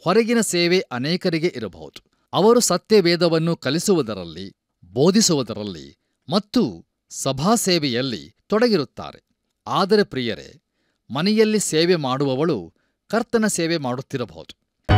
ಹೊರಗಿನ ಸೇವೆ ಅನೇಕರಿಗೆ ಇರಬಹುದು ಅವರು ಸತ್ಯವೇದವನ್ನು ಕಲಿಸುವುದರಲ್ಲಿ ಬೋಧಿಸುವುದರಲ್ಲಿ ಮತ್ತು ಸಭಾ ಸೇವೆಯಲ್ಲಿ ತೊಡಗಿರುತ್ತಾರೆ ಆದರೆ ಪ್ರಿಯರೇ ಮನೆಯಲ್ಲಿ ಸೇವೆ ಮಾಡುವವಳು ಕರ್ತನ ಸೇವೆ ಮಾಡುತ್ತಿರಬಹುದು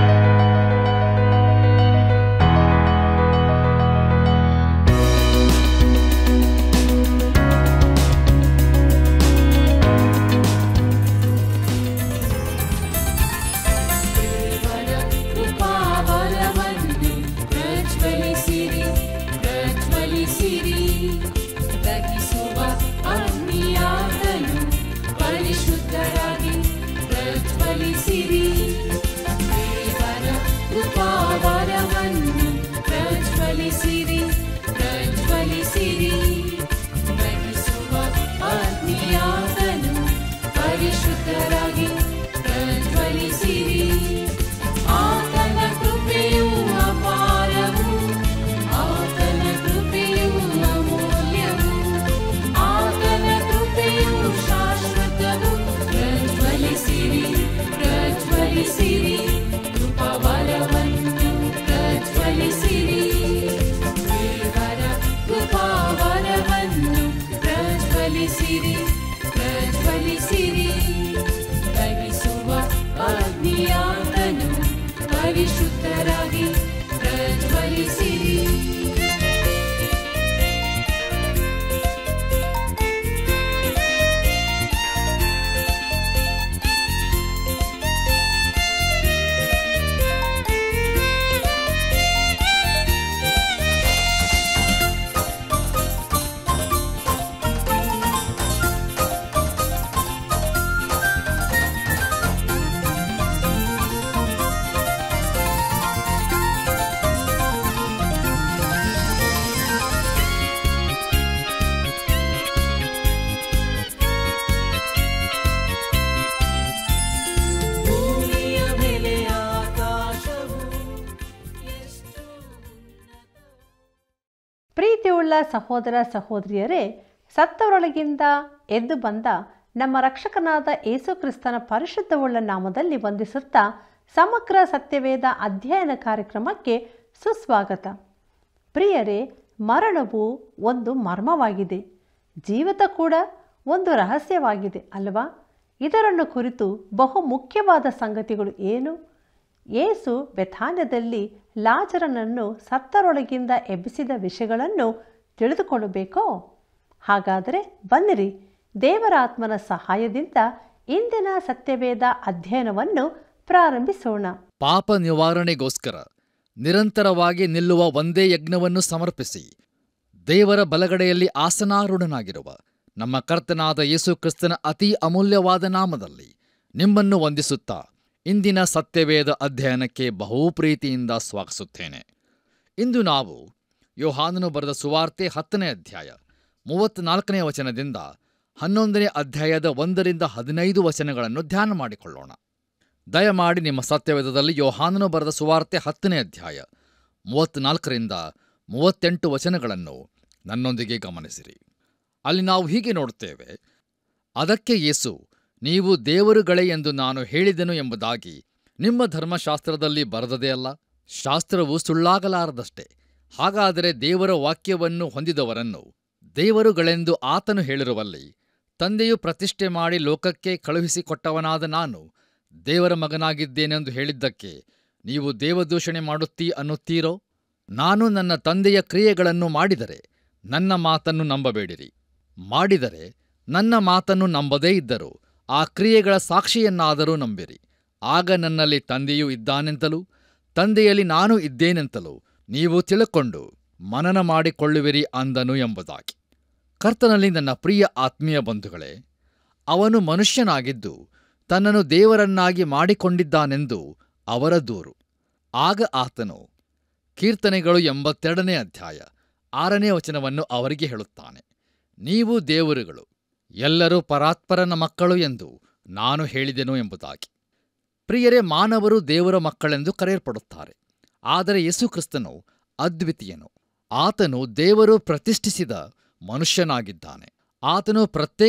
ಕೃಪಾವರವನ್ನು ಪ್ರಜ್ವಲಿಸಿರಿ ಪ್ರಜ್ವಲಿಸಿರಿ ದಹಿಸುವ ಅಗ್ನಿಯಾಗಲು ಪರಿಶುದ್ಧರಾಗಿ ಪ್ರಜ್ವಲಿಸಿರಿ ದೇವರ ಕೃಪಾವರವನ್ನು ಪ್ರಜ್ವಲಿಸಿರಿ ಪ್ರಜ್ವಲಿಸಿರಿ ದಹಿಸುವ ಅಗ್ನಿಯಾಗಲು ಪರಿಶುದ್ಧರಾಗಿ ಪ್ರಜ್ವಲಿಸಿರಿ ಆತನ ಕೃಪೆಯು ಅಪಾರವು ಆತನ ಕೃಪೆಯು ಅಮೂಲ್ಯವು ಆತನ ಕೃಪೆಯು ಶಾಶ್ವತವು ಪ್ರಜ್ವಲಿಸಿರಿ ಪ್ರಜ್ವಲಿಸಿರಿ ಕೃಪವರವನ್ನು ಪ್ರಜ್ವಲಿಸಿರಿ ದೇವರ ಕೃಪಾವರವನ್ನು ಪ್ರಜ್ವಲಿಸಿರಿ ಪ್ರಜ್ವಲಿಸಿರಿ ದಹಿಸುವ ಅಗ್ನಿಯಾತನು ಪರಿಶುದ್ಧರಾಗಿ ಪ್ರಜ್ವಲಿಸಿರಿ ಭೂಮಿಯ ಮೇಲೆ ಆಕಾಶವು ಎಷ್ಟು ಪ್ರೀತಿಯುಳ್ಳ ಸಹೋದರ ಸಹೋದರಿಯರೇ ಸತ್ತವರೊಳಗಿಂದ ಎದ್ದು ಬಂದ ನಮ್ಮ ರಕ್ಷಕನಾದ ಯೇಸು ಕ್ರಿಸ್ತನ ಪರಿಶುದ್ಧವುಳ್ಳ ನಾಮದಲ್ಲಿ ವಂದಿಸುತ್ತಾ ಸಮಗ್ರ ಸತ್ಯವೇದ ಅಧ್ಯಯನ ಕಾರ್ಯಕ್ರಮಕ್ಕೆ ಸುಸ್ವಾಗತ ಪ್ರಿಯರೇ ಮರಣವು ಒಂದು ಮರ್ಮವಾಗಿದೆ ಜೀವಿತ ಕೂಡ ಒಂದು ರಹಸ್ಯವಾಗಿದೆ ಅಲ್ವಾ ಇದರನ್ನು ಕುರಿತು ಬಹು ಮುಖ್ಯವಾದ ಸಂಗತಿಗಳು ಏನು ಯೇಸು ಬೆಥಾನ್ಯದಲ್ಲಿ ಲಾಜರನನ್ನು ಸತ್ತರೊಳಗಿಂದ ಎಬ್ಬಿಸಿದ ವಿಷಯಗಳನ್ನು ತಿಳಿದುಕೊಳ್ಳಬೇಕೋ ಹಾಗಾದರೆ ಬನ್ನಿರಿ ದೇವರ ಆತ್ಮನ ಸಹಾಯದಿಂದ ಇಂದಿನ ಸತ್ಯವೇದ ಅಧ್ಯಯನವನ್ನು ಪ್ರಾರಂಭಿಸೋಣ ಪಾಪ ನಿವಾರಣೆಗೋಸ್ಕರ ನಿರಂತರವಾಗಿ ನಿಲ್ಲುವ ಒಂದೇ ಯಜ್ಞವನ್ನು ಸಮರ್ಪಿಸಿ ದೇವರ ಬಲಗಡೆಯಲ್ಲಿ ಆಸನಾರೂಢನಾಗಿರುವ ನಮ್ಮ ಕರ್ತನಾದ ಯೇಸು ಕ್ರಿಸ್ತನ ಅತಿ ಅಮೂಲ್ಯವಾದ ನಾಮದಲ್ಲಿ ನಿಮ್ಮನ್ನು ವಂದಿಸುತ್ತಾ ಇಂದಿನ ಸತ್ಯವೇದ ಅಧ್ಯಯನಕ್ಕೆ ಬಹು ಪ್ರೀತಿಯಿಂದ ಸ್ವಾಗತಿಸುತ್ತೇನೆ ಇಂದು ನಾವು ಯೋಹಾನನು ಬರೆದ ಸುವಾರ್ತೆ ಹತ್ತನೇ ಅಧ್ಯಾಯ ಮೂವತ್ತ್ನಾಲ್ಕನೇ ವಚನದಿಂದ ಹನ್ನೊಂದನೇ ಅಧ್ಯಾಯದ ಒಂದರಿಂದ ಹದಿನೈದು ವಚನಗಳನ್ನು ಧ್ಯಾನ ಮಾಡಿಕೊಳ್ಳೋಣ ದಯಮಾಡಿ ನಿಮ್ಮ ಸತ್ಯವೇದದಲ್ಲಿ ಯೋಹಾನನು ಬರೆದ ಸುವಾರ್ತೆ ಹತ್ತನೇ ಅಧ್ಯಾಯ ಮೂವತ್ತ್ನಾಲ್ಕರಿಂದ ಮೂವತ್ತೆಂಟು ವಚನಗಳನ್ನು ನನ್ನೊಂದಿಗೆ ಗಮನಿಸಿರಿ ಅಲ್ಲಿ ನಾವು ಹೀಗೆ ನೋಡುತ್ತೇವೆ ಅದಕ್ಕೆ ಯೇಸು ನೀವು ದೇವರುಗಳೇ ಎಂದು ನಾನು ಹೇಳಿದೆನು ಎಂಬುದಾಗಿ ನಿಮ್ಮ ಧರ್ಮಶಾಸ್ತ್ರದಲ್ಲಿ ಬರೆದದೇ ಅಲ್ಲ ಶಾಸ್ತ್ರವು ಸುಳ್ಳಾಗಲಾರದಷ್ಟೇ ಹಾಗಾದರೆ ದೇವರ ವಾಕ್ಯವನ್ನು ಹೊಂದಿದವರನ್ನು ದೇವರುಗಳೆಂದು ಆತನು ಹೇಳಿರುವಲ್ಲಿ ತಂದೆಯು ಪ್ರತಿಷ್ಠೆ ಮಾಡಿ ಲೋಕಕ್ಕೆ ಕಳುಹಿಸಿಕೊಟ್ಟವನಾದ ನಾನು ದೇವರ ಮಗನಾಗಿದ್ದೇನೆಂದು ಹೇಳಿದ್ದಕ್ಕೆ ನೀವು ದೇವದೂಷಣೆ ಮಾಡುತ್ತೀ ಅನ್ನುತ್ತೀರೋ ನಾನು ನನ್ನ ತಂದೆಯ ಕ್ರಿಯೆಗಳನ್ನು ಮಾಡಿದರೆ ನನ್ನ ಮಾತನ್ನು ನಂಬಬೇಡಿರಿ ಮಾಡಿದರೆ ನನ್ನ ಮಾತನ್ನು ನಂಬದೇ ಇದ್ದರೂ ಆ ಕ್ರಿಯೆಗಳ ಸಾಕ್ಷಿಯನ್ನಾದರೂ ನಂಬಿರಿ ಆಗ ನನ್ನಲ್ಲಿ ತಂದೆಯೂ ಇದ್ದಾನೆಂತಲೂ ತಂದೆಯಲ್ಲಿ ನಾನು ಇದ್ದೇನೆಂತಲೂ ನೀವು ತಿಳುಕೊಂಡು ಮನನ ಮಾಡಿಕೊಳ್ಳುವಿರಿ ಅಂದನು ಎಂಬುದಾಗಿ ಕರ್ತನಲ್ಲಿ ನನ್ನ ಪ್ರಿಯ ಆತ್ಮೀಯ ಬಂಧುಗಳೇ ಅವನು ಮನುಷ್ಯನಾಗಿದ್ದು ತನ್ನನ್ನು ದೇವರನ್ನಾಗಿ ಮಾಡಿಕೊಂಡಿದ್ದಾನೆಂದು ಅವರ ದೂರು ಆಗ ಆತನು ಕೀರ್ತನೆಗಳು ಎಂಬತ್ತೆರಡನೇ ಅಧ್ಯಾಯ ಆರನೇ ವಚನವನ್ನು ಅವರಿಗೆ ಹೇಳುತ್ತಾನೆ ನೀವು ದೇವರುಗಳು ಎಲ್ಲರೂ ಪರಾತ್ಪರನ ಮಕ್ಕಳು ಎಂದು ನಾನು ಹೇಳಿದೆನು ಎಂಬುದಾಗಿ ಪ್ರಿಯರೇ ಮಾನವರು ದೇವರ ಮಕ್ಕಳೆಂದು ಕರೆಯಲ್ಪಡುತ್ತಾರೆ ಆದರೆ ಯೇಸುಕ್ರಿಸ್ತನು ಅದ್ವಿತೀಯನು ಆತನು ದೇವರು ಪ್ರತಿಷ್ಠಿಸಿದ ಮನುಷ್ಯನಾಗಿದ್ದಾನೆ ಆತನು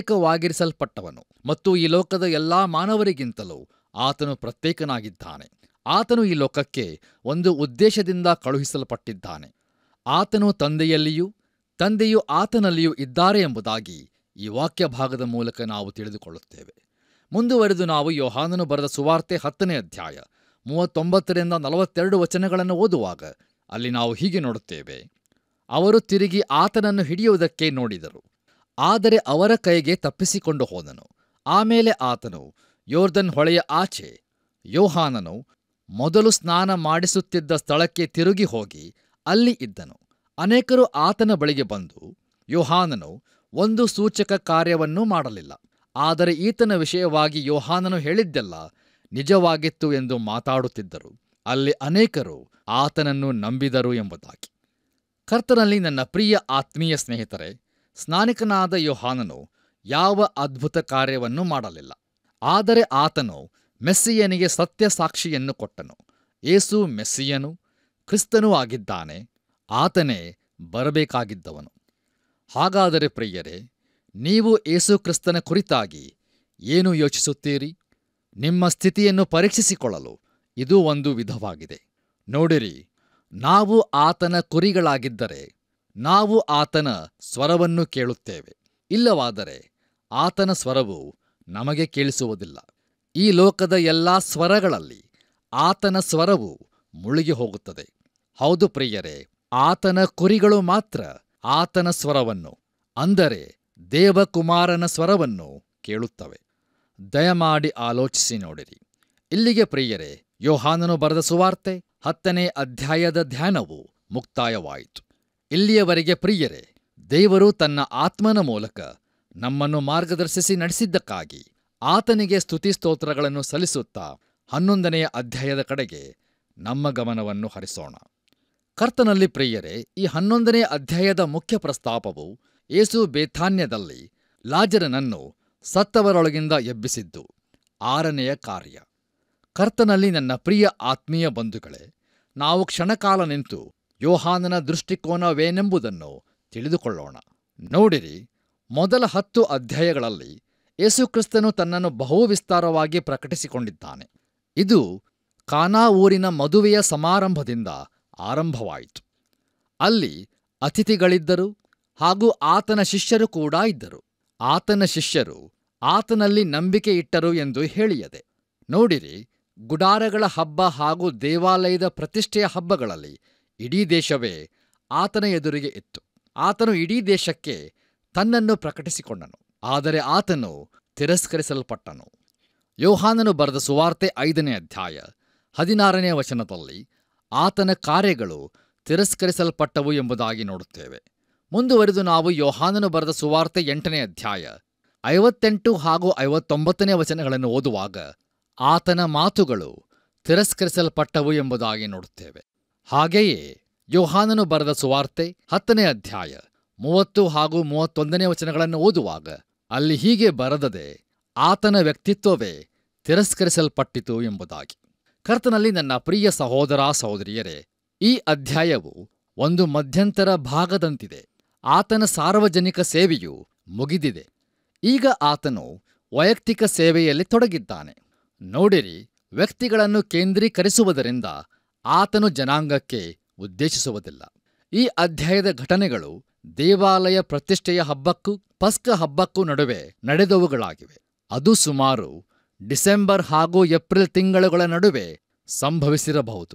ಪ್ರತ್ಯೇಕವಾಗಿರಿಸಲ್ಪಟ್ಟವನು ಮತ್ತು ಈ ಲೋಕದ ಎಲ್ಲಾ ಮಾನವರಿಗಿಂತಲೂ ಆತನು ಪ್ರತ್ಯೇಕನಾಗಿದ್ದಾನೆ ಆತನು ಈ ಲೋಕಕ್ಕೆ ಒಂದು ಉದ್ದೇಶದಿಂದ ಕಳುಹಿಸಲ್ಪಟ್ಟಿದ್ದಾನೆ ಆತನು ತಂದೆಯಲ್ಲಿಯೂ ತಂದೆಯು ಆತನಲ್ಲಿಯೂ ಇದ್ದಾರೆ ಎಂಬುದಾಗಿ ಈ ವಾಕ್ಯ ಭಾಗದ ಮೂಲಕ ನಾವು ತಿಳಿದುಕೊಳ್ಳುತ್ತೇವೆ ಮುಂದುವರೆದು ನಾವು ಯೋಹಾನನು ಬರೆದ ಸುವಾರ್ತೆ ಹತ್ತನೇ ಅಧ್ಯಾಯ ಮೂವತ್ತೊಂಬತ್ತರಿಂದ ನಲವತ್ತೆರಡು ವಚನಗಳನ್ನು ಓದುವಾಗ ಅಲ್ಲಿ ನಾವು ಹೀಗೆ ನೋಡುತ್ತೇವೆ ಅವರು ತಿರುಗಿ ಆತನನ್ನು ಹಿಡಿಯುವುದಕ್ಕೆ ನೋಡಿದರು ಆದರೆ ಅವರ ಕೈಗೆ ತಪ್ಪಿಸಿಕೊಂಡು ಹೋದನು ಆಮೇಲೆ ಆತನು ಯೋರ್ದನ್ ಹೊಳೆಯ ಆಚೆ ಯೋಹಾನನು ಮೊದಲು ಸ್ನಾನ ಮಾಡಿಸುತ್ತಿದ್ದ ಸ್ಥಳಕ್ಕೆ ತಿರುಗಿ ಹೋಗಿ ಅಲ್ಲಿ ಇದ್ದನು ಅನೇಕರು ಆತನ ಬಳಿಗೆ ಬಂದು ಯೋಹಾನನು ಒಂದು ಸೂಚಕ ಕಾರ್ಯವನ್ನೂ ಮಾಡಲಿಲ್ಲ ಆದರೆ ಈತನ ವಿಷಯವಾಗಿ ಯೋಹಾನನು ಹೇಳಿದ್ದೆಲ್ಲ ನಿಜವಾಗಿತ್ತು ಎಂದು ಮಾತಾಡುತ್ತಿದ್ದರು ಅಲ್ಲಿ ಅನೇಕರು ಆತನನ್ನು ನಂಬಿದರು ಎಂಬುದಾಗಿ ಕರ್ತನಲ್ಲಿ ನನ್ನ ಪ್ರಿಯ ಆತ್ಮೀಯ ಸ್ನೇಹಿತರೆ ಸ್ನಾನಿಕನಾದ ಯೋಹಾನನು ಯಾವ ಅದ್ಭುತ ಕಾರ್ಯವನ್ನು ಮಾಡಲಿಲ್ಲ ಆದರೆ ಆತನು ಮೆಸ್ಸಿಯನಿಗೆ ಸತ್ಯ ಸಾಕ್ಷಿಯನ್ನು ಕೊಟ್ಟನು ಏಸು ಮೆಸ್ಸಿಯನು ಕ್ರಿಸ್ತನೂ ಆಗಿದ್ದಾನೆ ಆತನೇ ಬರಬೇಕಾಗಿದ್ದವನು ಹಾಗಾದರೆ ಪ್ರಿಯರೇ ನೀವು ಏಸು ಕ್ರಿಸ್ತನ ಕುರಿತಾಗಿ ಏನು ಯೋಚಿಸುತ್ತೀರಿ ನಿಮ್ಮ ಸ್ಥಿತಿಯನ್ನು ಪರೀಕ್ಷಿಸಿಕೊಳ್ಳಲು ಇದು ಒಂದು ವಿಧವಾಗಿದೆ ನೋಡಿರಿ ನಾವು ಆತನ ಕುರಿಗಳಾಗಿದ್ದರೆ ನಾವು ಆತನ ಸ್ವರವನ್ನು ಕೇಳುತ್ತೇವೆ ಇಲ್ಲವಾದರೆ ಆತನ ಸ್ವರವು ನಮಗೆ ಕೇಳಿಸುವುದಿಲ್ಲ ಈ ಲೋಕದ ಎಲ್ಲಾ ಸ್ವರಗಳಲ್ಲಿ ಆತನ ಸ್ವರವು ಮುಳುಗಿ ಹೋಗುತ್ತದೆ ಹೌದು ಪ್ರಿಯರೇ ಆತನ ಕುರಿಗಳು ಮಾತ್ರ ಆತನ ಸ್ವರವನ್ನು ಅಂದರೆ ದೇವಕುಮಾರನ ಸ್ವರವನ್ನು ಕೇಳುತ್ತವೆ ದಯಮಾಡಿ ಆಲೋಚಿಸಿ ನೋಡಿರಿ ಇಲ್ಲಿಗೆ ಪ್ರಿಯರೇ ಯೋಹಾನನು ಬರೆದ ಸುವಾರ್ತೆ ಹತ್ತನೇ ಅಧ್ಯಾಯದ ಧ್ಯಾನವು ಮುಕ್ತಾಯವಾಯಿತು ಇಲ್ಲಿಯವರೆಗೆ ಪ್ರಿಯರೇ ದೇವರು ತನ್ನ ಆತ್ಮನ ಮೂಲಕ ನಮ್ಮನ್ನು ಮಾರ್ಗದರ್ಶಿಸಿ ನಡೆಸಿದ್ದಕ್ಕಾಗಿ ಆತನಿಗೆ ಸ್ತುತಿ ಸ್ತೋತ್ರಗಳನ್ನು ಸಲ್ಲಿಸುತ್ತಾ ಹನ್ನೊಂದನೆಯ ಅಧ್ಯಾಯದ ಕಡೆಗೆ ನಮ್ಮ ಗಮನವನ್ನು ಹರಿಸೋಣ ಕರ್ತನಲ್ಲಿ ಪ್ರಿಯರೇ ಈ ಹನ್ನೊಂದನೇ ಅಧ್ಯಾಯದ ಮುಖ್ಯ ಪ್ರಸ್ತಾಪವು ಏಸು ಬೇಥಾನ್ಯದಲ್ಲಿ ಲಾಜರನನ್ನು ಸತ್ತವರೊಳಗಿಂದ ಎಬ್ಬಿಸಿದ್ದು ಆರನೆಯ ಕಾರ್ಯ ಕರ್ತನಲ್ಲಿ ನನ್ನ ಪ್ರಿಯ ಆತ್ಮೀಯ ಬಂಧುಗಳೇ ನಾವು ಕ್ಷಣಕಾಲ ನಿಂತು ಯೋಹಾನನ ದೃಷ್ಟಿಕೋನವೇನೆಂಬುದನ್ನು ತಿಳಿದುಕೊಳ್ಳೋಣ ನೋಡಿರಿ ಮೊದಲ ಹತ್ತು ಅಧ್ಯಾಯಗಳಲ್ಲಿ ಯೇಸುಕ್ರಿಸ್ತನು ತನ್ನನ್ನು ಬಹು ವಿಸ್ತಾರವಾಗಿ ಪ್ರಕಟಿಸಿಕೊಂಡಿದ್ದಾನೆ ಇದು ಕಾನಾ ಊರಿನ ಮದುವೆಯ ಸಮಾರಂಭದಿಂದ ಆರಂಭವಾಯಿತು ಅಲ್ಲಿ ಅತಿಥಿಗಳಿದ್ದರು ಹಾಗೂ ಆತನ ಶಿಷ್ಯರು ಕೂಡ ಇದ್ದರು ಆತನ ಶಿಷ್ಯರು ಆತನಲ್ಲಿ ನಂಬಿಕೆ ಇಟ್ಟರು ಎಂದು ಹೇಳಿಯದೆ ನೋಡಿರಿ ಗುಡಾರಗಳ ಹಬ್ಬ ಹಾಗೂ ದೇವಾಲಯದ ಪ್ರತಿಷ್ಠೆಯ ಹಬ್ಬಗಳಲ್ಲಿ ಇಡೀ ದೇಶವೇ ಆತನ ಎದುರಿಗೆ ಇತ್ತು ಆತನು ಇಡೀ ದೇಶಕ್ಕೆ ತನ್ನನ್ನು ಪ್ರಕಟಿಸಿಕೊಂಡನು ಆದರೆ ಆತನು ತಿರಸ್ಕರಿಸಲ್ಪಟ್ಟನು ಯೋಹಾನನು ಬರೆದ ಸುವಾರ್ತೆ ಐದನೇ ಅಧ್ಯಾಯ ಹದಿನಾರನೇ ವಚನದಲ್ಲಿ ಆತನ ಕಾರ್ಯಗಳು ತಿರಸ್ಕರಿಸಲ್ಪಟ್ಟವು ಎಂಬುದಾಗಿ ನೋಡುತ್ತೇವೆ ಮುಂದುವರೆದು ನಾವು ಯೋಹಾನನು ಬರೆದ ಸುವಾರ್ತೆ ಎಂಟನೇ ಅಧ್ಯಾಯ ಐವತ್ತೆಂಟು ಹಾಗೂ ಐವತ್ತೊಂಬತ್ತನೇ ವಚನಗಳನ್ನು ಓದುವಾಗ ಆತನ ಮಾತುಗಳು ತಿರಸ್ಕರಿಸಲ್ಪಟ್ಟವು ಎಂಬುದಾಗಿ ನೋಡುತ್ತೇವೆ ಹಾಗೆಯೇ ಯೋಹಾನನು ಬರೆದ ಸುವಾರ್ತೆ ಹತ್ತನೇ ಅಧ್ಯಾಯ ಮೂವತ್ತು ಹಾಗೂ ಮೂವತ್ತೊಂದನೇ ವಚನಗಳನ್ನು ಓದುವಾಗ ಅಲ್ಲಿ ಹೀಗೆ ಬರೆದದೆ ಆತನ ವ್ಯಕ್ತಿತ್ವವೇ ತಿರಸ್ಕರಿಸಲ್ಪಟ್ಟಿತು ಎಂಬುದಾಗಿ ಕರ್ತನಲ್ಲಿ ನನ್ನ ಪ್ರಿಯ ಸಹೋದರ ಸಹೋದರಿಯರೇ ಈ ಅಧ್ಯಾಯವು ಒಂದು ಮಧ್ಯಂತರ ಭಾಗದಂತಿದೆ ಆತನ ಸಾರ್ವಜನಿಕ ಸೇವೆಯು ಮುಗಿದಿದೆ ಈಗ ಆತನು ವೈಯಕ್ತಿಕ ಸೇವೆಯಲ್ಲಿ ತೊಡಗಿದ್ದಾನೆ ನೋಡಿರಿ ವ್ಯಕ್ತಿಗಳನ್ನು ಕೇಂದ್ರೀಕರಿಸುವುದರಿಂದ ಆತನು ಜನಾಂಗಕ್ಕೆ ಉದ್ದೇಶಿಸುವುದಿಲ್ಲ ಈ ಅಧ್ಯಾಯದ ಘಟನೆಗಳು ದೇವಾಲಯ ಪ್ರತಿಷ್ಠೆಯ ಹಬ್ಬಕ್ಕೂ ಪಸ್ಕ ಹಬ್ಬಕ್ಕೂ ನಡುವೆ ನಡೆದವುಗಳಾಗಿವೆ ಅದು ಸುಮಾರು ಡಿಸೆಂಬರ್ ಹಾಗೂ ಏಪ್ರಿಲ್ ತಿಂಗಳುಗಳ ನಡುವೆ ಸಂಭವಿಸಿರಬಹುದು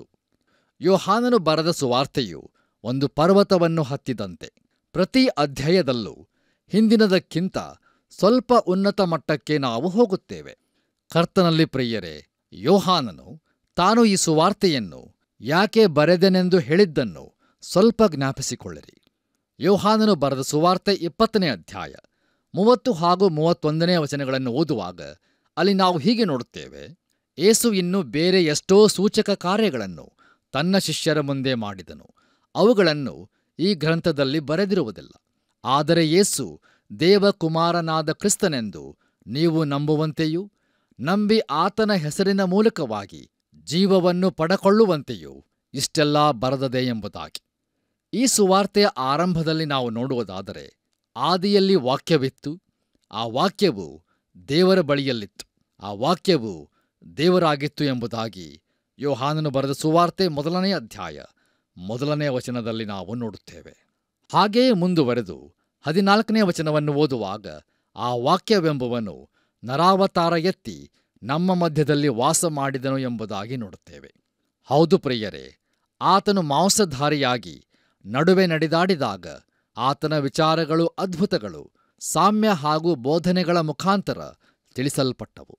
ಯೋಹಾನನು ಬರೆದ ಸುವಾರ್ತೆಯು ಒಂದು ಪರ್ವತವನ್ನು ಹತ್ತಿದಂತೆ ಪ್ರತಿ ಅಧ್ಯಾಯದಲ್ಲೂ ಹಿಂದಿನದಕ್ಕಿಂತ ಸ್ವಲ್ಪ ಉನ್ನತ ಮಟ್ಟಕ್ಕೆ ನಾವು ಹೋಗುತ್ತೇವೆ ಕರ್ತನಲ್ಲಿ ಪ್ರಿಯರೇ ಯೋಹಾನನು ತಾನು ಈ ಸುವಾರ್ತೆಯನ್ನು ಯಾಕೆ ಬರೆದೆನೆಂದು ಹೇಳಿದ್ದನ್ನು ಸ್ವಲ್ಪ ಜ್ಞಾಪಿಸಿಕೊಳ್ಳಿರಿ ಯೋಹಾನನು ಬರೆದ ಸುವಾರ್ತೆ ಇಪ್ಪತ್ತನೇ ಅಧ್ಯಾಯ ಮೂವತ್ತು ಹಾಗೂ ಮೂವತ್ತೊಂದನೇ ವಚನಗಳನ್ನು ಓದುವಾಗ ಅಲ್ಲಿ ನಾವು ಹೀಗೆ ನೋಡುತ್ತೇವೆ ಏಸು ಇನ್ನು ಬೇರೆ ಎಷ್ಟೋ ಸೂಚಕ ಕಾರ್ಯಗಳನ್ನು ತನ್ನ ಶಿಷ್ಯರ ಮುಂದೆ ಮಾಡಿದನು ಅವುಗಳನ್ನು ಈ ಗ್ರಂಥದಲ್ಲಿ ಬರೆದಿರುವುದಿಲ್ಲ ಆದರೆ ಯೇಸು ದೇವಕುಮಾರನಾದ ಕ್ರಿಸ್ತನೆಂದು ನೀವು ನಂಬುವಂತೆಯೂ ನಂಬಿ ಆತನ ಹೆಸರಿನ ಮೂಲಕವಾಗಿ ಜೀವವನ್ನು ಪಡಕೊಳ್ಳುವಂತೆಯೂ ಇಷ್ಟೆಲ್ಲ ಬರದದೆ ಎಂಬುದಾಗಿ ಈ ಸುವಾರ್ತೆಯ ಆರಂಭದಲ್ಲಿ ನಾವು ನೋಡುವುದಾದರೆ ಆದಿಯಲ್ಲಿ ವಾಕ್ಯವಿತ್ತು ಆ ವಾಕ್ಯವು ದೇವರ ಬಳಿಯಲ್ಲಿತ್ತು ಆ ವಾಕ್ಯವು ದೇವರಾಗಿತ್ತು ಎಂಬುದಾಗಿ ಯೋಹಾನನು ಬರೆದ ಸುವಾರ್ತೆ ಮೊದಲನೇ ಅಧ್ಯಾಯ ಮೊದಲನೇ ವಚನದಲ್ಲಿ ನಾವು ನೋಡುತ್ತೇವೆ ಹಾಗೆಯೇ ಮುಂದುವರೆದು ಹದಿನಾಲ್ಕನೇ ವಚನವನ್ನು ಓದುವಾಗ ಆ ವಾಕ್ಯವೆಂಬುವನು ನರಾವತಾರ ಎತ್ತಿ ನಮ್ಮ ಮಧ್ಯದಲ್ಲಿ ವಾಸ ಮಾಡಿದನು ಎಂಬುದಾಗಿ ನೋಡುತ್ತೇವೆ ಹೌದು ಪ್ರಿಯರೇ ಆತನು ಮಾಂಸಧಾರಿಯಾಗಿ ನಡುವೆ ನಡೆದಾಡಿದಾಗ ಆತನ ವಿಚಾರಗಳು ಅದ್ಭುತಗಳು ಸಾಮ್ಯ ಹಾಗೂ ಬೋಧನೆಗಳ ಮುಖಾಂತರ ತಿಳಿಸಲ್ಪಟ್ಟವು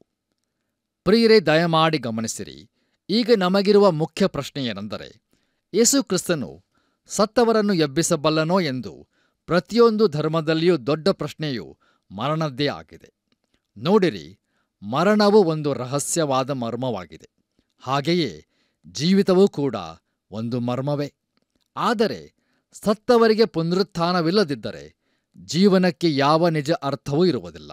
ಪ್ರಿಯರೇ ದಯಮಾಡಿ ಗಮನಿಸಿರಿ ಈಗ ನಮಗಿರುವ ಮುಖ್ಯ ಪ್ರಶ್ನೆ ಏನೆಂದರೆ ಯೇಸು ಕ್ರಿಸ್ತನು ಸತ್ತವರನ್ನು ಎಬ್ಬಿಸಬಲ್ಲನೋ ಎಂದು ಪ್ರತಿಯೊಂದು ಧರ್ಮದಲ್ಲಿಯೂ ದೊಡ್ಡ ಪ್ರಶ್ನೆಯು ಮರಣದ್ದೇ ಆಗಿದೆ ನೋಡಿರಿ ಮರಣವು ಒಂದು ರಹಸ್ಯವಾದ ಮರ್ಮವಾಗಿದೆ ಹಾಗೆಯೇ ಜೀವಿತವೂ ಕೂಡ ಒಂದು ಮರ್ಮವೇ ಆದರೆ ಸತ್ತವರಿಗೆ ಪುನರುತ್ಥಾನವಿಲ್ಲದಿದ್ದರೆ ಜೀವನಕ್ಕೆ ಯಾವ ನಿಜ ಅರ್ಥವೂ ಇರುವುದಿಲ್ಲ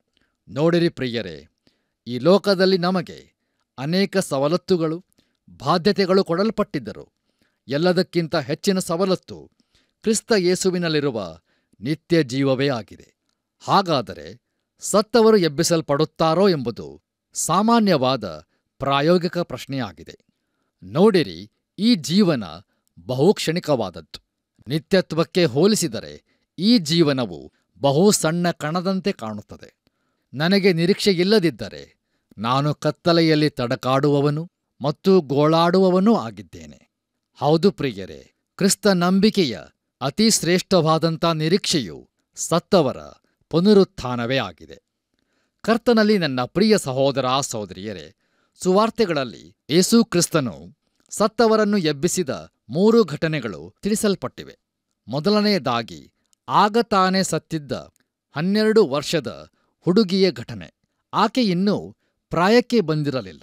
ನೋಡಿರಿ ಪ್ರಿಯರೇ ಈ ಲೋಕದಲ್ಲಿ ನಮಗೆ ಅನೇಕ ಸವಲತ್ತುಗಳು ಬಾಧ್ಯತೆಗಳು ಕೊಡಲ್ಪಟ್ಟಿದ್ದರು ಎಲ್ಲದಕ್ಕಿಂತ ಹೆಚ್ಚಿನ ಸವಲತ್ತು ಕ್ರಿಸ್ತ ಯೇಸುವಿನಲ್ಲಿರುವ ನಿತ್ಯ ಜೀವವೇ ಆಗಿದೆ ಹಾಗಾದರೆ ಸತ್ತವರು ಎಬ್ಬಿಸಲ್ಪಡುತ್ತಾರೋ ಎಂಬುದು ಸಾಮಾನ್ಯವಾದ ಪ್ರಾಯೋಗಿಕ ಪ್ರಶ್ನೆಯಾಗಿದೆ ನೋಡಿರಿ ಈ ಜೀವನ ಬಹುಕ್ಷಣಿಕವಾದದ್ದು ನಿತ್ಯತ್ವಕ್ಕೆ ಹೋಲಿಸಿದರೆ ಈ ಜೀವನವು ಬಹು ಸಣ್ಣ ಕಣದಂತೆ ಕಾಣುತ್ತದೆ ನನಗೆ ನಿರೀಕ್ಷೆಯಿಲ್ಲದಿದ್ದರೆ ನಾನು ಕತ್ತಲೆಯಲ್ಲಿ ತಡಕಾಡುವವನು ಮತ್ತು ಗೋಳಾಡುವವನೂ ಆಗಿದ್ದೇನೆ ಹೌದು ಪ್ರಿಯರೇ ಕ್ರಿಸ್ತ ನಂಬಿಕೆಯ ಅತಿ ಶ್ರೇಷ್ಠವಾದಂಥ ನಿರೀಕ್ಷೆಯು ಸತ್ತವರ ಪುನರುತ್ಥಾನವೇ ಆಗಿದೆ ಕರ್ತನಲ್ಲಿ ನನ್ನ ಪ್ರಿಯ ಸಹೋದರ ಸಹೋದರಿಯರೇ ಸುವಾರ್ತೆಗಳಲ್ಲಿ ಯೇಸು ಕ್ರಿಸ್ತನು ಸತ್ತವರನ್ನು ಎಬ್ಬಿಸಿದ ಮೂರು ಘಟನೆಗಳು ತಿಳಿಸಲ್ಪಟ್ಟಿವೆ ಮೊದಲನೆಯದಾಗಿ ಆಗ ತಾನೇ ಸತ್ತಿದ್ದ ಹನ್ನೆರಡು ವರ್ಷದ ಹುಡುಗಿಯ ಘಟನೆ ಆಕೆ ಇನ್ನೂ ಪ್ರಾಯಕ್ಕೆ ಬಂದಿರಲಿಲ್ಲ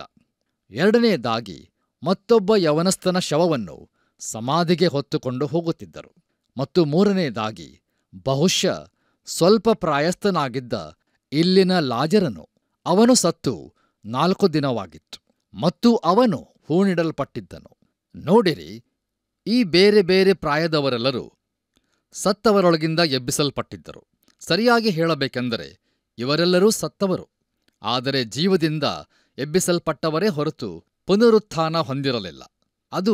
ಎರಡನೆಯದಾಗಿ ಮತ್ತೊಬ್ಬ ಯವನಸ್ಥನ ಶವವನ್ನು ಸಮಾಧಿಗೆ ಹೊತ್ತುಕೊಂಡು ಹೋಗುತ್ತಿದ್ದರು ಮತ್ತು ಮೂರನೆಯದಾಗಿ ಬಹುಶಃ ಸ್ವಲ್ಪ ಪ್ರಾಯಸ್ಥನಾಗಿದ್ದ ಇಲ್ಲಿನ ಲಾಜರನು ಅವನು ಸತ್ತು ನಾಲ್ಕು ದಿನವಾಗಿತ್ತು ಮತ್ತು ಅವನು ಹೂಣಿಡಲ್ಪಟ್ಟಿದ್ದನು ನೋಡಿರಿ ಈ ಬೇರೆ ಬೇರೆ ಪ್ರಾಯದವರೆಲ್ಲರೂ ಸತ್ತವರೊಳಗಿಂದ ಎಬ್ಬಿಸಲ್ಪಟ್ಟಿದ್ದರು ಸರಿಯಾಗಿ ಹೇಳಬೇಕೆಂದರೆ ಇವರೆಲ್ಲರೂ ಸತ್ತವರು ಆದರೆ ಜೀವದಿಂದ ಎಬ್ಬಿಸಲ್ಪಟ್ಟವರೇ ಹೊರತು ಪುನರುತ್ಥಾನ ಹೊಂದಿರಲಿಲ್ಲ ಅದು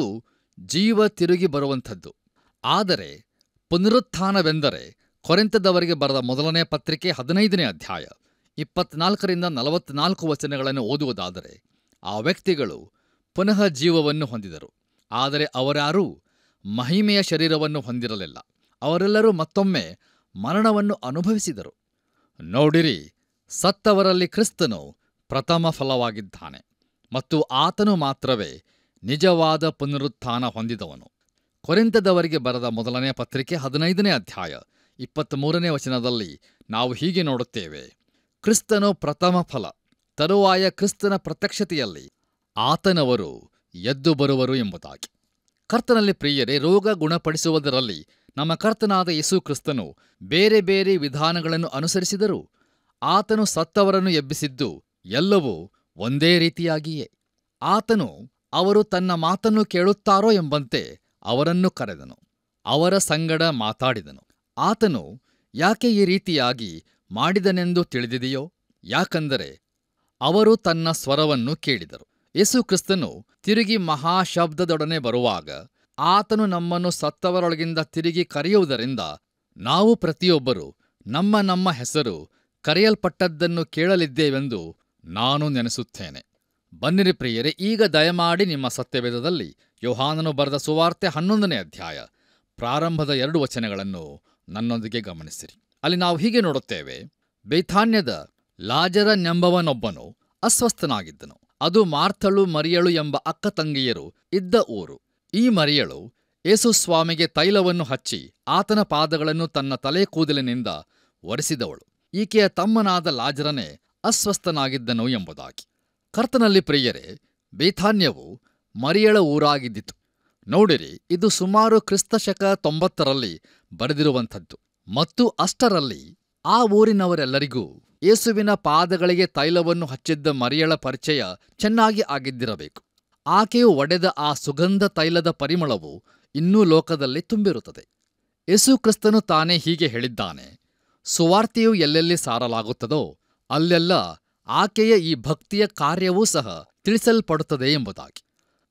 ಜೀವ ತಿರುಗಿ ಬರುವಂಥದ್ದು ಆದರೆ ಪುನರುತ್ಥಾನವೆಂದರೆ ಕೊರೆಂತದವರಿಗೆ ಬರೆದ ಮೊದಲನೇ ಪತ್ರಿಕೆ ಹದಿನೈದನೇ ಅಧ್ಯಾಯ ಇಪ್ಪತ್ನಾಲ್ಕರಿಂದ ನಲವತ್ನಾಲ್ಕು ವಚನಗಳನ್ನು ಓದುವುದಾದರೆ ಆ ವ್ಯಕ್ತಿಗಳು ಪುನಃ ಜೀವವನ್ನು ಹೊಂದಿದರು ಆದರೆ ಅವರ್ಯಾರೂ ಮಹಿಮೆಯ ಶರೀರವನ್ನು ಹೊಂದಿರಲಿಲ್ಲ ಅವರೆಲ್ಲರೂ ಮತ್ತೊಮ್ಮೆ ಮರಣವನ್ನು ಅನುಭವಿಸಿದರು ನೋಡಿರಿ ಸತ್ತವರಲ್ಲಿ ಕ್ರಿಸ್ತನು ಪ್ರಥಮ ಫಲವಾಗಿದ್ದಾನೆ ಮತ್ತು ಆತನು ಮಾತ್ರವೇ ನಿಜವಾದ ಪುನರುತ್ಥಾನ ಹೊಂದಿದವನು ಕೊರಿಂತದವರಿಗೆ ಬರೆದ ಮೊದಲನೇ ಪತ್ರಿಕೆ ಹದಿನೈದನೇ ಅಧ್ಯಾಯ ಇಪ್ಪತ್ತ್ಮೂರನೇ ವಚನದಲ್ಲಿ ನಾವು ಹೀಗೆ ನೋಡುತ್ತೇವೆ ಕ್ರಿಸ್ತನು ಪ್ರಥಮ ಫಲ ತರುವಾಯ ಕ್ರಿಸ್ತನ ಪ್ರತ್ಯಕ್ಷತೆಯಲ್ಲಿ ಆತನವರು ಎದ್ದು ಬರುವರು ಎಂಬುದಾಗಿ ಕರ್ತನಲ್ಲಿ ಪ್ರಿಯರೇ ರೋಗ ಗುಣಪಡಿಸುವುದರಲ್ಲಿ ನಮ್ಮ ಕರ್ತನಾದ ಯೇಸು ಕ್ರಿಸ್ತನು ಬೇರೆ ಬೇರೆ ವಿಧಾನಗಳನ್ನು ಅನುಸರಿಸಿದರೂ ಆತನು ಸತ್ತವರನ್ನು ಎಬ್ಬಿಸಿದ್ದು ಎಲ್ಲವೂ ಒಂದೇ ರೀತಿಯಾಗಿಯೇ ಆತನು ಅವರು ತನ್ನ ಮಾತನ್ನು ಕೇಳುತ್ತಾರೋ ಎಂಬಂತೆ ಅವರನ್ನು ಕರೆದನು ಅವರ ಸಂಗಡ ಮಾತಾಡಿದನು ಆತನು ಯಾಕೆ ಈ ರೀತಿಯಾಗಿ ಮಾಡಿದನೆಂದು ತಿಳಿದಿದೆಯೋ ಯಾಕಂದರೆ ಅವರು ತನ್ನ ಸ್ವರವನ್ನು ಕೇಳಿದರು ಯೇಸು ಕ್ರಿಸ್ತನು ತಿರುಗಿ ಮಹಾಶಬ್ದದೊಡನೆ ಬರುವಾಗ ಆತನು ನಮ್ಮನ್ನು ಸತ್ತವರೊಳಗಿಂದ ತಿರುಗಿ ಕರೆಯುವುದರಿಂದ ನಾವು ಪ್ರತಿಯೊಬ್ಬರು ನಮ್ಮ ನಮ್ಮ ಹೆಸರು ಕರೆಯಲ್ಪಟ್ಟದ್ದನ್ನು ಕೇಳಲಿದ್ದೇವೆಂದು ನಾನು ನೆನೆಸುತ್ತೇನೆ ಬನ್ನಿರಿ ಪ್ರಿಯರೇ ಈಗ ದಯಮಾಡಿ ನಿಮ್ಮ ಸತ್ಯವೇದದಲ್ಲಿ ಯೋಹಾನನು ಬರೆದ ಸುವಾರ್ತೆ ಹನ್ನೊಂದನೇ ಅಧ್ಯಾಯ ಪ್ರಾರಂಭದ ಎರಡು ವಚನಗಳನ್ನು ನನ್ನೊಂದಿಗೆ ಗಮನಿಸಿರಿ ಅಲ್ಲಿ ನಾವು ಹೀಗೆ ನೋಡುತ್ತೇವೆ ಬೇಥಾನ್ಯದ ಲಾಜರನೆಂಬವನೊಬ್ಬನು ಅಸ್ವಸ್ಥನಾಗಿದ್ದನು ಅದು ಮಾರ್ಥಳು ಮರಿಯಳು ಎಂಬ ಅಕ್ಕ ತಂಗಿಯರು ಇದ್ದ ಊರು ಈ ಮರಿಯಳು ಯೇಸು ಸ್ವಾಮಿಗೆ ತೈಲವನ್ನು ಹಚ್ಚಿ ಆತನ ಪಾದಗಳನ್ನು ತನ್ನ ತಲೆ ಕೂದಲಿನಿಂದ ಒರೆಸಿದವಳು ಈಕೆಯ ತಮ್ಮನಾದ ಲಾಜರನೇ ಅಸ್ವಸ್ಥನಾಗಿದ್ದನು ಎಂಬುದಾಗಿ ಕರ್ತನಲ್ಲಿ ಪ್ರಿಯರೇ ಬೇಥಾನ್ಯವು ಮರಿಯಳ ಊರಾಗಿದ್ದಿತು ನೋಡಿರಿ ಇದು ಸುಮಾರು ಕ್ರಿಸ್ತಶಕ ತೊಂಬತ್ತರಲ್ಲಿ ಬರೆದಿರುವಂಥದ್ದು ಮತ್ತು ಅಷ್ಟರಲ್ಲಿ ಆ ಊರಿನವರೆಲ್ಲರಿಗೂ ಯೇಸುವಿನ ಪಾದಗಳಿಗೆ ತೈಲವನ್ನು ಹಚ್ಚಿದ್ದ ಮರಿಯಳ ಪರಿಚಯ ಚೆನ್ನಾಗಿ ಆಗಿದ್ದಿರಬೇಕು ಆಕೆಯು ಒಡೆದ ಆ ಸುಗಂಧ ತೈಲದ ಪರಿಮಳವು ಇನ್ನೂ ಲೋಕದಲ್ಲಿ ತುಂಬಿರುತ್ತದೆ ಯೇಸು ಕ್ರಿಸ್ತನು ತಾನೇ ಹೀಗೆ ಹೇಳಿದ್ದಾನೆ ಸುವಾರ್ತೆಯು ಎಲ್ಲೆಲ್ಲಿ ಸಾರಲಾಗುತ್ತದೋ ಅಲ್ಲೆಲ್ಲ ಆಕೆಯ ಈ ಭಕ್ತಿಯ ಕಾರ್ಯವೂ ಸಹ ತಿಳಿಸಲ್ಪಡುತ್ತದೆ ಎಂಬುದಾಗಿ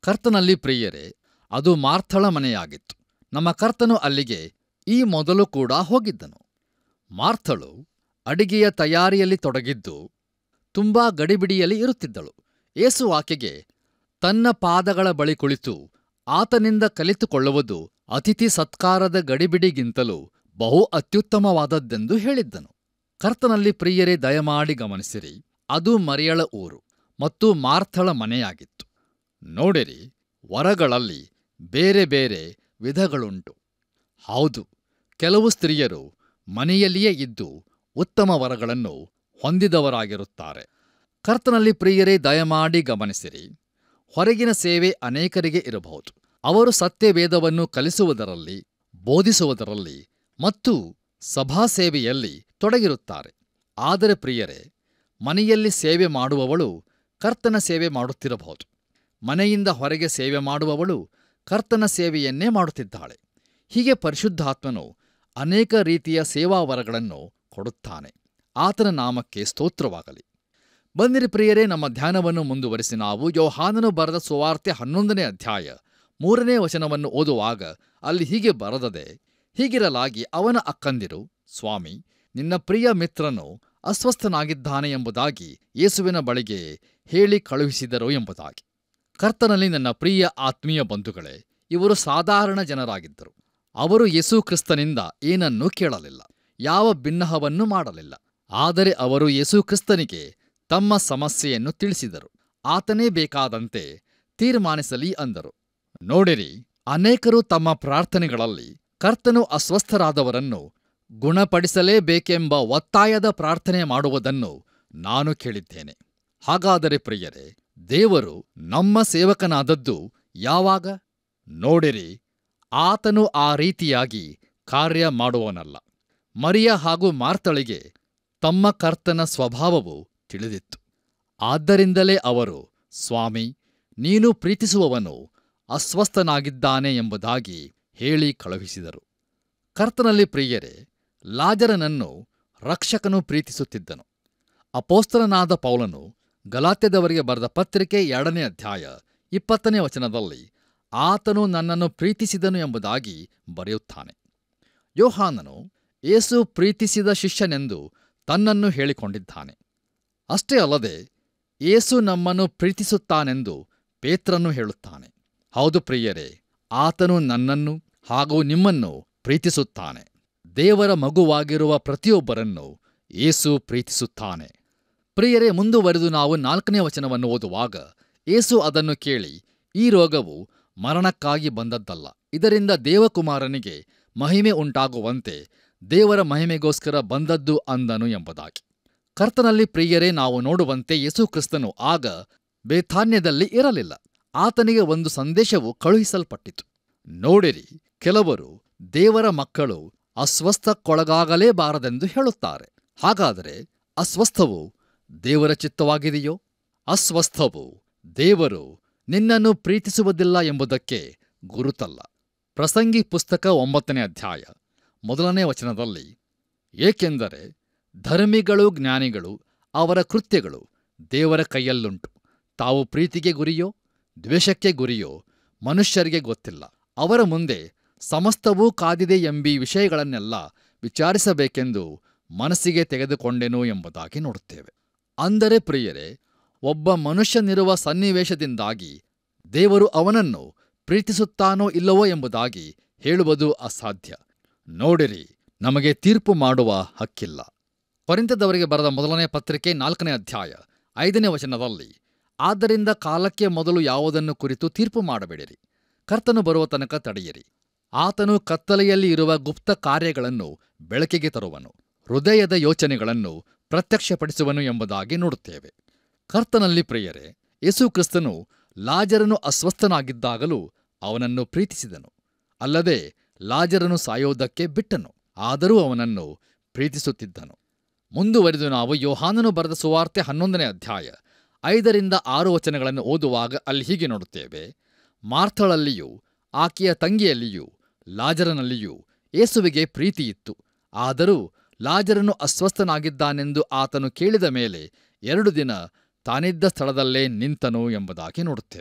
ಕರ್ತನಲ್ಲಿ ಪ್ರಿಯರೇ ಅದು ಮಾರ್ಥಳ ಮನೆಯಾಗಿತ್ತು ನಮ್ಮ ಕರ್ತನು ಅಲ್ಲಿಗೆ ಈ ಮೊದಲು ಕೂಡ ಹೋಗಿದ್ದನು ಮಾರ್ಥಳು ಅಡಿಗೆಯ ತಯಾರಿಯಲ್ಲಿ ತೊಡಗಿದ್ದು ತುಂಬಾ ಗಡಿಬಿಡಿಯಲ್ಲಿ ಇರುತ್ತಿದ್ದಳು ಏಸು ಆಕೆಗೆ ತನ್ನ ಪಾದಗಳ ಬಳಿ ಕುಳಿತು ಆತನಿಂದ ಕಲಿತುಕೊಳ್ಳುವುದು ಅತಿಥಿ ಸತ್ಕಾರದ ಗಡಿಬಿಡಿಗಿಂತಲೂ ಬಹು ಅತ್ಯುತ್ತಮವಾದದ್ದೆಂದು ಹೇಳಿದ್ದನು ಕರ್ತನಲ್ಲಿ ಪ್ರಿಯರೇ ದಯಮಾಡಿ ಗಮನಿಸಿರಿ ಅದು ಮರಿಯಳ ಊರು ಮತ್ತು ಮಾರ್ಥಳ ಮನೆಯಾಗಿತ್ತು ನೋಡಿರಿ ವರಗಳಲ್ಲಿ ಬೇರೆ ಬೇರೆ ವಿಧಗಳುಂಟು ಹೌದು ಕೆಲವು ಸ್ತ್ರೀಯರು ಮನೆಯಲ್ಲಿಯೇ ಇದ್ದು ಉತ್ತಮ ವರಗಳನ್ನು ಹೊಂದಿದವರಾಗಿರುತ್ತಾರೆ ಕರ್ತನಲ್ಲಿ ಪ್ರಿಯರೇ ದಯಮಾಡಿ ಗಮನಿಸಿರಿ ಹೊರಗಿನ ಸೇವೆ ಅನೇಕರಿಗೆ ಇರಬಹುದು ಅವರು ಸತ್ಯವೇದವನ್ನು ಕಲಿಸುವುದರಲ್ಲಿ ಬೋಧಿಸುವುದರಲ್ಲಿ ಮತ್ತು ಸಭಾಸೇವೆಯಲ್ಲಿ ತೊಡಗಿರುತ್ತಾರೆ ಆದರೆ ಪ್ರಿಯರೇ ಮನೆಯಲ್ಲಿ ಸೇವೆ ಮಾಡುವವಳು ಕರ್ತನ ಸೇವೆ ಮಾಡುತ್ತಿರಬಹುದು ಮನೆಯಿಂದ ಹೊರಗೆ ಸೇವೆ ಮಾಡುವವಳು ಕರ್ತನ ಸೇವೆಯನ್ನೇ ಮಾಡುತ್ತಿದ್ದಾಳೆ ಹೀಗೆ ಪರಿಶುದ್ಧಾತ್ಮನು ಅನೇಕ ರೀತಿಯ ಸೇವಾವರಗಳನ್ನು ಕೊಡುತ್ತಾನೆ ಆತನ ನಾಮಕ್ಕೆ ಸ್ತೋತ್ರವಾಗಲಿ ಬಂದಿರಿ ಪ್ರಿಯರೇ ನಮ್ಮ ಧ್ಯಾನವನ್ನು ಮುಂದುವರಿಸಿ ನಾವು ಯೋಹಾನನು ಬರೆದ ಸುವಾರ್ತೆ ಹನ್ನೊಂದನೇ ಅಧ್ಯಾಯ ಮೂರನೇ ವಚನವನ್ನು ಓದುವಾಗ ಅಲ್ಲಿ ಹೀಗೆ ಬರೆದದೆ ಹೀಗಿರಲಾಗಿ ಅವನ ಅಕ್ಕಂದಿರು ಸ್ವಾಮಿ ನಿನ್ನ ಪ್ರಿಯ ಮಿತ್ರನು ಅಸ್ವಸ್ಥನಾಗಿದ್ದಾನೆ ಎಂಬುದಾಗಿ ಯೇಸುವಿನ ಬಳಿಗೆ ಹೇಳಿ ಕಳುಹಿಸಿದರು ಎಂಬುದಾಗಿ ಕರ್ತನಲ್ಲಿ ನನ್ನ ಪ್ರಿಯ ಆತ್ಮೀಯ ಬಂಧುಗಳೇ ಇವರು ಸಾಧಾರಣ ಜನರಾಗಿದ್ದರು ಅವರು ಯೇಸು ಕ್ರಿಸ್ತನಿಂದ ಏನನ್ನೂ ಕೇಳಲಿಲ್ಲ ಯಾವ ಬಿನ್ನಹವನ್ನು ಮಾಡಲಿಲ್ಲ ಆದರೆ ಅವರು ಯೇಸು ಕ್ರಿಸ್ತನಿಗೆ ತಮ್ಮ ಸಮಸ್ಯೆಯನ್ನು ತಿಳಿಸಿದರು ಆತನೇ ಬೇಕಾದಂತೆ ತೀರ್ಮಾನಿಸಲಿ ಅಂದರು ನೋಡಿರಿ ಅನೇಕರು ತಮ್ಮ ಪ್ರಾರ್ಥನೆಗಳಲ್ಲಿ ಕರ್ತನು ಅಸ್ವಸ್ಥರಾದವರನ್ನು ಗುಣಪಡಿಸಲೇಬೇಕೆಂಬ ಒತ್ತಾಯದ ಪ್ರಾರ್ಥನೆ ಮಾಡುವುದನ್ನು ನಾನು ಕೇಳಿದ್ದೇನೆ ಹಾಗಾದರೆ ಪ್ರಿಯರೇ ದೇವರು ನಮ್ಮ ಸೇವಕನಾದದ್ದು ಯಾವಾಗ ನೋಡಿರಿ ಆತನು ಆ ರೀತಿಯಾಗಿ ಕಾರ್ಯ ಮಾಡುವನಲ್ಲ ಮರಿಯ ಹಾಗೂ ಮಾರ್ತಳಿಗೆ ತಮ್ಮ ಕರ್ತನ ಸ್ವಭಾವವು ತಿಳಿದಿತ್ತು ಆದ್ದರಿಂದಲೇ ಅವರು ಸ್ವಾಮಿ ನೀನು ಪ್ರೀತಿಸುವವನು ಅಸ್ವಸ್ಥನಾಗಿದ್ದಾನೆ ಎಂಬುದಾಗಿ ಹೇಳಿ ಕಳುಹಿಸಿದರು ಕರ್ತನಲ್ಲಿ ಪ್ರಿಯರೇ ಲಾಜರನನ್ನು ರಕ್ಷಕನು ಪ್ರೀತಿಸುತ್ತಿದ್ದನು ಅಪೋಸ್ತಲನಾದ ಪೌಲನು ಗಲಾತ್ಯದವರಿಗೆ ಬರೆದ ಪತ್ರಿಕೆ ಎರಡನೇ ಅಧ್ಯಾಯ ಇಪ್ಪತ್ತನೇ ವಚನದಲ್ಲಿ ಆತನು ನನ್ನನ್ನು ಪ್ರೀತಿಸಿದನು ಎಂಬುದಾಗಿ ಬರೆಯುತ್ತಾನೆ ಯೋಹಾನನು ಏಸು ಪ್ರೀತಿಸಿದ ಶಿಷ್ಯನೆಂದು ತನ್ನನ್ನು ಹೇಳಿಕೊಂಡಿದ್ದಾನೆ ಅಷ್ಟೇ ಅಲ್ಲದೆ ಏಸು ನಮ್ಮನ್ನು ಪ್ರೀತಿಸುತ್ತಾನೆಂದು ಪೇತ್ರನು ಹೇಳುತ್ತಾನೆ ಹೌದು ಪ್ರಿಯರೇ ಆತನು ನನ್ನನ್ನು ಹಾಗೂ ನಿಮ್ಮನ್ನು ಪ್ರೀತಿಸುತ್ತಾನೆ ದೇವರ ಮಗುವಾಗಿರುವ ಪ್ರತಿಯೊಬ್ಬರನ್ನು ಏಸು ಪ್ರೀತಿಸುತ್ತಾನೆ ಪ್ರಿಯರೇ ಮುಂದುವರೆದು ನಾವು ನಾಲ್ಕನೇ ವಚನವನ್ನು ಓದುವಾಗ ಏಸು ಅದನ್ನು ಕೇಳಿ ಈ ರೋಗವು ಮರಣಕ್ಕಾಗಿ ಬಂದದ್ದಲ್ಲ ಇದರಿಂದ ದೇವಕುಮಾರನಿಗೆ ಮಹಿಮೆ ಉಂಟಾಗುವಂತೆ ದೇವರ ಮಹಿಮೆಗೋಸ್ಕರ ಬಂದದ್ದು ಅಂದನು ಎಂಬುದಾಗಿ ಕರ್ತನಲ್ಲಿ ಪ್ರಿಯರೇ ನಾವು ನೋಡುವಂತೆ ಯೇಸು ಕ್ರಿಸ್ತನು ಆಗ ಬೇಥಾನ್ಯದಲ್ಲಿ ಇರಲಿಲ್ಲ ಆತನಿಗೆ ಒಂದು ಸಂದೇಶವು ಕಳುಹಿಸಲ್ಪಟ್ಟಿತು ನೋಡಿರಿ ಕೆಲವರು ದೇವರ ಮಕ್ಕಳು ಅಸ್ವಸ್ಥಕ್ಕೊಳಗಾಗಲೇಬಾರದೆಂದು ಹೇಳುತ್ತಾರೆ ಹಾಗಾದರೆ ಅಸ್ವಸ್ಥವು ದೇವರ ಚಿತ್ತವಾಗಿದೆಯೋ ಅಸ್ವಸ್ಥವು ದೇವರು ನಿನ್ನನ್ನು ಪ್ರೀತಿಸುವುದಿಲ್ಲ ಎಂಬುದಕ್ಕೆ ಗುರುತಲ್ಲ ಪ್ರಸಂಗಿ ಪುಸ್ತಕ ಒಂಬತ್ತನೇ ಅಧ್ಯಾಯ ಮೊದಲನೇ ವಚನದಲ್ಲಿ ಏಕೆಂದರೆ ಧರ್ಮಿಗಳು ಜ್ಞಾನಿಗಳು ಅವರ ಕೃತ್ಯಗಳು ದೇವರ ಕೈಯಲ್ಲುಂಟು ತಾವು ಪ್ರೀತಿಗೆ ಗುರಿಯೋ ದ್ವೇಷಕ್ಕೆ ಗುರಿಯೋ ಮನುಷ್ಯರಿಗೆ ಗೊತ್ತಿಲ್ಲ ಅವರ ಮುಂದೆ ಸಮಸ್ತವೂ ಕಾದಿದೆ ಎಂಬಿ ವಿಷಯಗಳನ್ನೆಲ್ಲ ವಿಚಾರಿಸಬೇಕೆಂದು ಮನಸ್ಸಿಗೆ ತೆಗೆದುಕೊಂಡೆನು ಎಂಬುದಾಗಿ ನೋಡುತ್ತೇವೆ ಅಂದರೆ ಪ್ರಿಯರೇ ಒಬ್ಬ ಮನುಷ್ಯನಿರುವ ಸನ್ನಿವೇಶದಿಂದಾಗಿ ದೇವರು ಅವನನ್ನು ಪ್ರೀತಿಸುತ್ತಾನೋ ಇಲ್ಲವೋ ಎಂಬುದಾಗಿ ಹೇಳುವುದು ಅಸಾಧ್ಯ ನೋಡಿರಿ ನಮಗೆ ತೀರ್ಪು ಮಾಡುವ ಹಕ್ಕಿಲ್ಲ ಕೊರಿಂತದವರಿಗೆ ಬರೆದ ಮೊದಲನೇ ಪತ್ರಿಕೆ ನಾಲ್ಕನೇ ಅಧ್ಯಾಯ ಐದನೇ ವಚನದಲ್ಲಿ ಆದ್ದರಿಂದ ಕಾಲಕ್ಕೆ ಮೊದಲು ಯಾವುದನ್ನು ಕುರಿತು ತೀರ್ಪು ಮಾಡಬೇಡಿರಿ ಕರ್ತನು ಬರುವ ತನಕ ತಡೆಯಿರಿ ಆತನು ಕತ್ತಲೆಯಲ್ಲಿ ಇರುವ ಗುಪ್ತ ಕಾರ್ಯಗಳನ್ನು ಬೆಳಕಿಗೆ ತರುವನು ಹೃದಯದ ಯೋಚನೆಗಳನ್ನು ಪ್ರತ್ಯಕ್ಷಪಡಿಸುವನು ಎಂಬುದಾಗಿ ನೋಡುತ್ತೇವೆ ಕರ್ತನಲ್ಲಿ ಪ್ರಿಯರೇ ಯೇಸು ಕ್ರಿಸ್ತನು ಲಾಜರನು ಅಸ್ವಸ್ಥನಾಗಿದ್ದಾಗಲೂ ಅವನನ್ನು ಪ್ರೀತಿಸಿದನು ಅಲ್ಲದೆ ಲಾಜರನು ಸಾಯೋದಕ್ಕೆ ಬಿಟ್ಟನು ಆದರೂ ಅವನನ್ನು ಪ್ರೀತಿಸುತ್ತಿದ್ದನು ಮುಂದುವರಿದು ನಾವು ಯೋಹಾನನು ಬರೆದ ಸುವಾರ್ತೆ ಹನ್ನೊಂದನೇ ಅಧ್ಯಾಯ ಐದರಿಂದ ಆರು ವಚನಗಳನ್ನು ಓದುವಾಗ ಅಲ್ಲಿ ಹೀಗೆ ನೋಡುತ್ತೇವೆ ಮಾರ್ಥಳಲ್ಲಿಯೂ ಆಕೆಯ ತಂಗಿಯಲ್ಲಿಯೂ ಲಾಜರನಲ್ಲಿಯೂ ಯೇಸುವಿಗೆ ಪ್ರೀತಿಯಿತ್ತು ಆದರೂ ಲಾಜರನು ಅಸ್ವಸ್ಥನಾಗಿದ್ದಾನೆಂದು ಆತನು ಕೇಳಿದ ಮೇಲೆ ಎರಡು ದಿನ ತಾನಿದ್ದ ಸ್ಥಳದಲ್ಲೇ ನಿಂತನು ಎಂಬುದಾಗಿ ನೋಡುತ್ತೇವೆ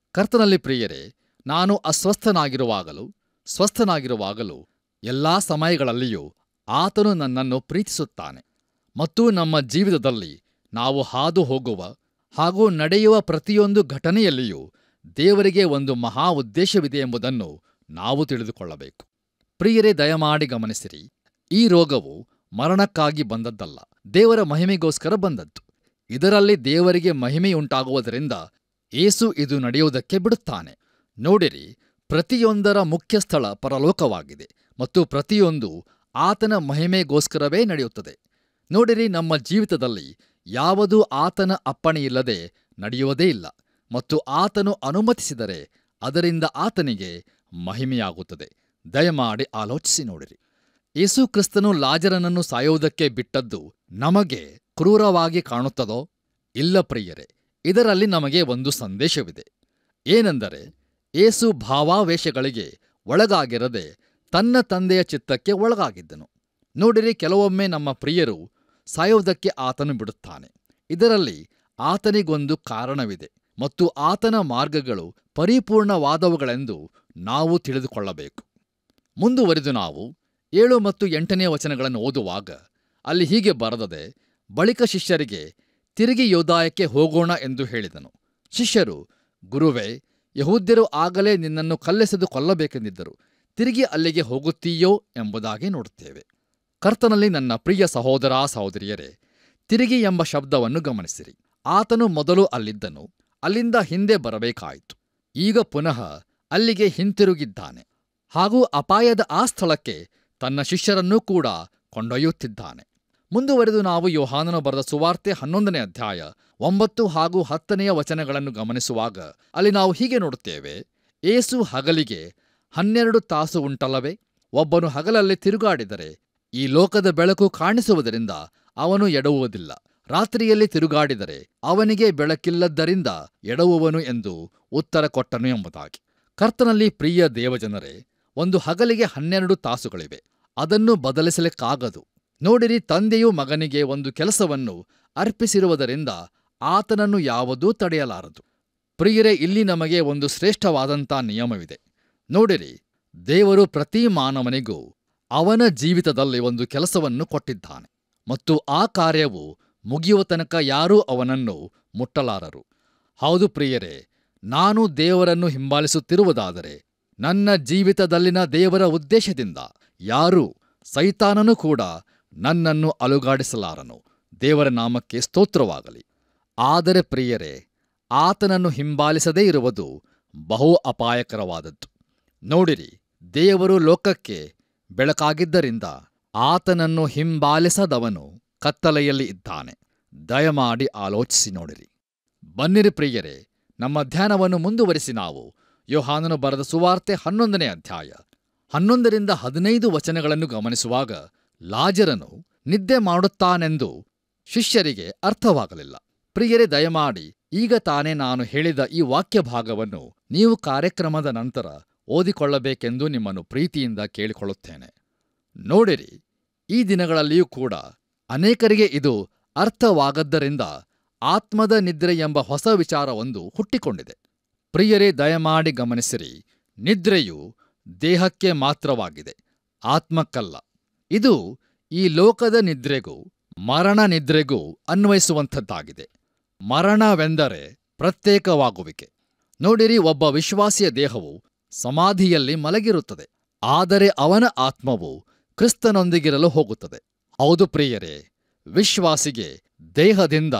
ಕರ್ತನಲ್ಲಿ ಪ್ರಿಯರೇ ನಾನು ಅಸ್ವಸ್ಥನಾಗಿರುವಾಗಲೂ ಸ್ವಸ್ಥನಾಗಿರುವಾಗಲೂ ಎಲ್ಲಾ ಸಮಯಗಳಲ್ಲಿಯೂ ಆತನು ನನ್ನನ್ನು ಪ್ರೀತಿಸುತ್ತಾನೆ ಮತ್ತು ನಮ್ಮ ಜೀವಿತದಲ್ಲಿ ನಾವು ಹಾದು ಹೋಗುವ ಹಾಗೂ ನಡೆಯುವ ಪ್ರತಿಯೊಂದು ಘಟನೆಯಲ್ಲಿಯೂ ದೇವರಿಗೆ ಒಂದು ಮಹಾ ಉದ್ದೇಶವಿದೆ ಎಂಬುದನ್ನು ನಾವು ತಿಳಿದುಕೊಳ್ಳಬೇಕು ಪ್ರಿಯರೇ ದಯಮಾಡಿ ಗಮನಿಸಿರಿ ಈ ರೋಗವು ಮರಣಕ್ಕಾಗಿ ಬಂದದ್ದಲ್ಲ ದೇವರ ಮಹಿಮೆಗೋಸ್ಕರ ಬಂದದ್ದು ಇದರಲ್ಲಿ ದೇವರಿಗೆ ಮಹಿಮೆಯುಂಟಾಗುವುದರಿಂದ ಏಸು ಇದು ನಡೆಯುವುದಕ್ಕೆ ಬಿಡುತ್ತಾನೆ ನೋಡಿರಿ ಪ್ರತಿಯೊಂದರ ಮುಖ್ಯ ಸ್ಥಳ ಪರಲೋಕವಾಗಿದೆ ಮತ್ತು ಪ್ರತಿಯೊಂದು ಆತನ ಮಹಿಮೆಗೋಸ್ಕರವೇ ನಡೆಯುತ್ತದೆ ನೋಡಿರಿ ನಮ್ಮ ಜೀವಿತದಲ್ಲಿ ಯಾವುದೂ ಆತನ ಅಪ್ಪಣೆಯಿಲ್ಲದೆ ನಡೆಯುವುದೇ ಇಲ್ಲ ಮತ್ತು ಆತನು ಅನುಮತಿಸಿದರೆ ಅದರಿಂದ ಆತನಿಗೆ ಮಹಿಮೆಯಾಗುತ್ತದೆ ದಯಮಾಡಿ ಆಲೋಚಿಸಿ ನೋಡಿರಿ ಯೇಸು ಕ್ರಿಸ್ತನು ಲಾಜರನನ್ನು ಸಾಯುವುದಕ್ಕೆ ಬಿಟ್ಟದ್ದು ನಮಗೆ ಕ್ರೂರವಾಗಿ ಕಾಣುತ್ತದೋ ಇಲ್ಲ ಪ್ರಿಯರೇ ಇದರಲ್ಲಿ ನಮಗೆ ಒಂದು ಸಂದೇಶವಿದೆ ಏನೆಂದರೆ ಏಸು ಭಾವಾವೇಶಗಳಿಗೆ ಒಳಗಾಗಿರದೆ ತನ್ನ ತಂದೆಯ ಚಿತ್ತಕ್ಕೆ ಒಳಗಾಗಿದ್ದನು ನೋಡಿರಿ ಕೆಲವೊಮ್ಮೆ ನಮ್ಮ ಪ್ರಿಯರು ಸಾಯುವುದಕ್ಕೆ ಆತನು ಬಿಡುತ್ತಾನೆ ಇದರಲ್ಲಿ ಆತನಿಗೊಂದು ಕಾರಣವಿದೆ ಮತ್ತು ಆತನ ಮಾರ್ಗಗಳು ಪರಿಪೂರ್ಣವಾದವುಗಳೆಂದು ನಾವು ತಿಳಿದುಕೊಳ್ಳಬೇಕು ಮುಂದುವರಿದು ನಾವು ಏಳು ಮತ್ತು ಎಂಟನೇ ವಚನಗಳನ್ನು ಓದುವಾಗ ಅಲ್ಲಿ ಹೀಗೆ ಬರೆದದೆ ಬಳಿಕ ಶಿಷ್ಯರಿಗೆ ತಿರುಗಿ ಯೋದಾಯಕ್ಕೆ ಹೋಗೋಣ ಎಂದು ಹೇಳಿದನು ಶಿಷ್ಯರು ಗುರುವೇ ಯಹೂದ್ಯರು ಆಗಲೇ ನಿನ್ನನ್ನು ಕಲ್ಲೆಸೆದು ಕೊಲ್ಲಬೇಕೆಂದಿದ್ದರು ತಿರುಗಿ ಅಲ್ಲಿಗೆ ಹೋಗುತ್ತೀಯೋ ಎಂಬುದಾಗಿ ನೋಡುತ್ತೇವೆ ಕರ್ತನಲ್ಲಿ ನನ್ನ ಪ್ರಿಯ ಸಹೋದರ ಸಹೋದರಿಯರೇ ತಿರುಗಿ ಎಂಬ ಶಬ್ದವನ್ನು ಗಮನಿಸಿರಿ ಆತನು ಮೊದಲು ಅಲ್ಲಿದ್ದನು ಅಲ್ಲಿಂದ ಹಿಂದೆ ಬರಬೇಕಾಯಿತು ಈಗ ಪುನಃ ಅಲ್ಲಿಗೆ ಹಿಂತಿರುಗಿದ್ದಾನೆ ಹಾಗೂ ಅಪಾಯದ ಆ ಸ್ಥಳಕ್ಕೆ ತನ್ನ ಶಿಷ್ಯರನ್ನೂ ಕೂಡ ಕೊಂಡೊಯ್ಯುತ್ತಿದ್ದಾನೆ ಮುಂದುವರೆದು ನಾವು ಯೋಹಾನನು ಬರೆದ ಸುವಾರ್ತೆ ಹನ್ನೊಂದನೇ ಅಧ್ಯಾಯ ಒಂಬತ್ತು ಹಾಗೂ ಹತ್ತನೆಯ ವಚನಗಳನ್ನು ಗಮನಿಸುವಾಗ ಅಲ್ಲಿ ನಾವು ಹೀಗೆ ನೋಡುತ್ತೇವೆ ಏಸು ಹಗಲಿಗೆ ಹನ್ನೆರಡು ತಾಸು ಉಂಟಲ್ಲವೇ ಒಬ್ಬನು ಹಗಲಲ್ಲಿ ತಿರುಗಾಡಿದರೆ ಈ ಲೋಕದ ಬೆಳಕು ಕಾಣಿಸುವುದರಿಂದ ಅವನು ಎಡವುವುದಿಲ್ಲ ರಾತ್ರಿಯಲ್ಲಿ ತಿರುಗಾಡಿದರೆ ಅವನಿಗೆ ಬೆಳಕಿಲ್ಲದ್ದರಿಂದ ಎಡವುವನು ಎಂದು ಉತ್ತರ ಕೊಟ್ಟನು ಎಂಬುದಾಗಿ ಕರ್ತನಲ್ಲಿ ಪ್ರಿಯ ದೇವಜನರೇ ಒಂದು ಹಗಲಿಗೆ ಹನ್ನೆರಡು ತಾಸುಗಳಿವೆ ಅದನ್ನು ಬದಲಿಸಲಿಕ್ಕಾಗದು ನೋಡಿರಿ ತಂದೆಯು ಮಗನಿಗೆ ಒಂದು ಕೆಲಸವನ್ನು ಅರ್ಪಿಸಿರುವುದರಿಂದ ಆತನನ್ನು ಯಾವುದೂ ತಡೆಯಲಾರದು ಪ್ರಿಯರೇ ಇಲ್ಲಿ ನಮಗೆ ಒಂದು ಶ್ರೇಷ್ಠವಾದಂಥ ನಿಯಮವಿದೆ ನೋಡಿರಿ ದೇವರು ಪ್ರತಿ ಮಾನವನಿಗೂ ಅವನ ಜೀವಿತದಲ್ಲಿ ಒಂದು ಕೆಲಸವನ್ನು ಕೊಟ್ಟಿದ್ದಾನೆ ಮತ್ತು ಆ ಕಾರ್ಯವು ಮುಗಿಯುವ ತನಕ ಯಾರೂ ಅವನನ್ನು ಮುಟ್ಟಲಾರರು ಹೌದು ಪ್ರಿಯರೇ ನಾನು ದೇವರನ್ನು ಹಿಂಬಾಲಿಸುತ್ತಿರುವುದಾದರೆ ನನ್ನ ಜೀವಿತದಲ್ಲಿನ ದೇವರ ಉದ್ದೇಶದಿಂದ ಯಾರೂ ಸೈತಾನನು ಕೂಡ ನನ್ನನ್ನು ಅಲುಗಾಡಿಸಲಾರನು ದೇವರ ನಾಮಕ್ಕೆ ಸ್ತೋತ್ರವಾಗಲಿ ಆದರೆ ಪ್ರಿಯರೇ ಆತನನ್ನು ಹಿಂಬಾಲಿಸದೇ ಇರುವುದು ಬಹು ಅಪಾಯಕರವಾದದ್ದು ನೋಡಿರಿ ದೇವರು ಲೋಕಕ್ಕೆ ಬೆಳಕಾಗಿದ್ದರಿಂದ ಆತನನ್ನು ಹಿಂಬಾಲಿಸದವನು ಕತ್ತಲೆಯಲ್ಲಿ ಇದ್ದಾನೆ ದಯಮಾಡಿ ಆಲೋಚಿಸಿ ನೋಡಿರಿ ಬನ್ನಿರಿ ಪ್ರಿಯರೇ ನಮ್ಮ ಧ್ಯಾನವನ್ನು ಮುಂದುವರಿಸಿ ನಾವು ಯೋಹಾನನು ಬರೆದ ಸುವಾರ್ತೆ ಹನ್ನೊಂದನೇ ಅಧ್ಯಾಯ ಹನ್ನೊಂದರಿಂದ ಹದಿನೈದು ವಚನಗಳನ್ನು ಗಮನಿಸುವಾಗ ಲಾಜರನು ನಿದ್ದೆ ಮಾಡುತ್ತಾನೆಂದು ಶಿಷ್ಯರಿಗೆ ಅರ್ಥವಾಗಲಿಲ್ಲ ಪ್ರಿಯರೇ ದಯಮಾಡಿ ಈಗ ತಾನೇ ನಾನು ಹೇಳಿದ ಈ ವಾಕ್ಯ ಭಾಗವನ್ನು ನೀವು ಕಾರ್ಯಕ್ರಮದ ನಂತರ ಓದಿಕೊಳ್ಳಬೇಕೆಂದು ನಿಮ್ಮನ್ನು ಪ್ರೀತಿಯಿಂದ ಕೇಳಿಕೊಳ್ಳುತ್ತೇನೆ ನೋಡಿರಿ ಈ ದಿನಗಳಲ್ಲಿಯೂ ಕೂಡ ಅನೇಕರಿಗೆ ಇದು ಅರ್ಥವಾಗದ್ದರಿಂದ ಆತ್ಮದ ನಿದ್ರೆ ಎಂಬ ಹೊಸ ವಿಚಾರವೊಂದು ಹುಟ್ಟಿಕೊಂಡಿದೆ ಪ್ರಿಯರೇ ದಯಮಾಡಿ ಗಮನಿಸಿರಿ ನಿದ್ರೆಯು ದೇಹಕ್ಕೆ ಮಾತ್ರವಾಗಿದೆ ಆತ್ಮಕ್ಕಲ್ಲ ಇದು ಈ ಲೋಕದ ನಿದ್ರೆಗೂ ಮರಣ ನಿದ್ರೆಗೂ ಅನ್ವಯಿಸುವಂಥದ್ದಾಗಿದೆ ಮರಣವೆಂದರೆ ಪ್ರತ್ಯೇಕವಾಗುವಿಕೆ ನೋಡಿರಿ ಒಬ್ಬ ವಿಶ್ವಾಸಿಯ ದೇಹವು ಸಮಾಧಿಯಲ್ಲಿ ಮಲಗಿರುತ್ತದೆ ಆದರೆ ಅವನ ಆತ್ಮವು ಕ್ರಿಸ್ತನೊಂದಿಗಿರಲು ಹೋಗುತ್ತದೆ ಹೌದು ಪ್ರಿಯರೇ ವಿಶ್ವಾಸಿಗೆ ದೇಹದಿಂದ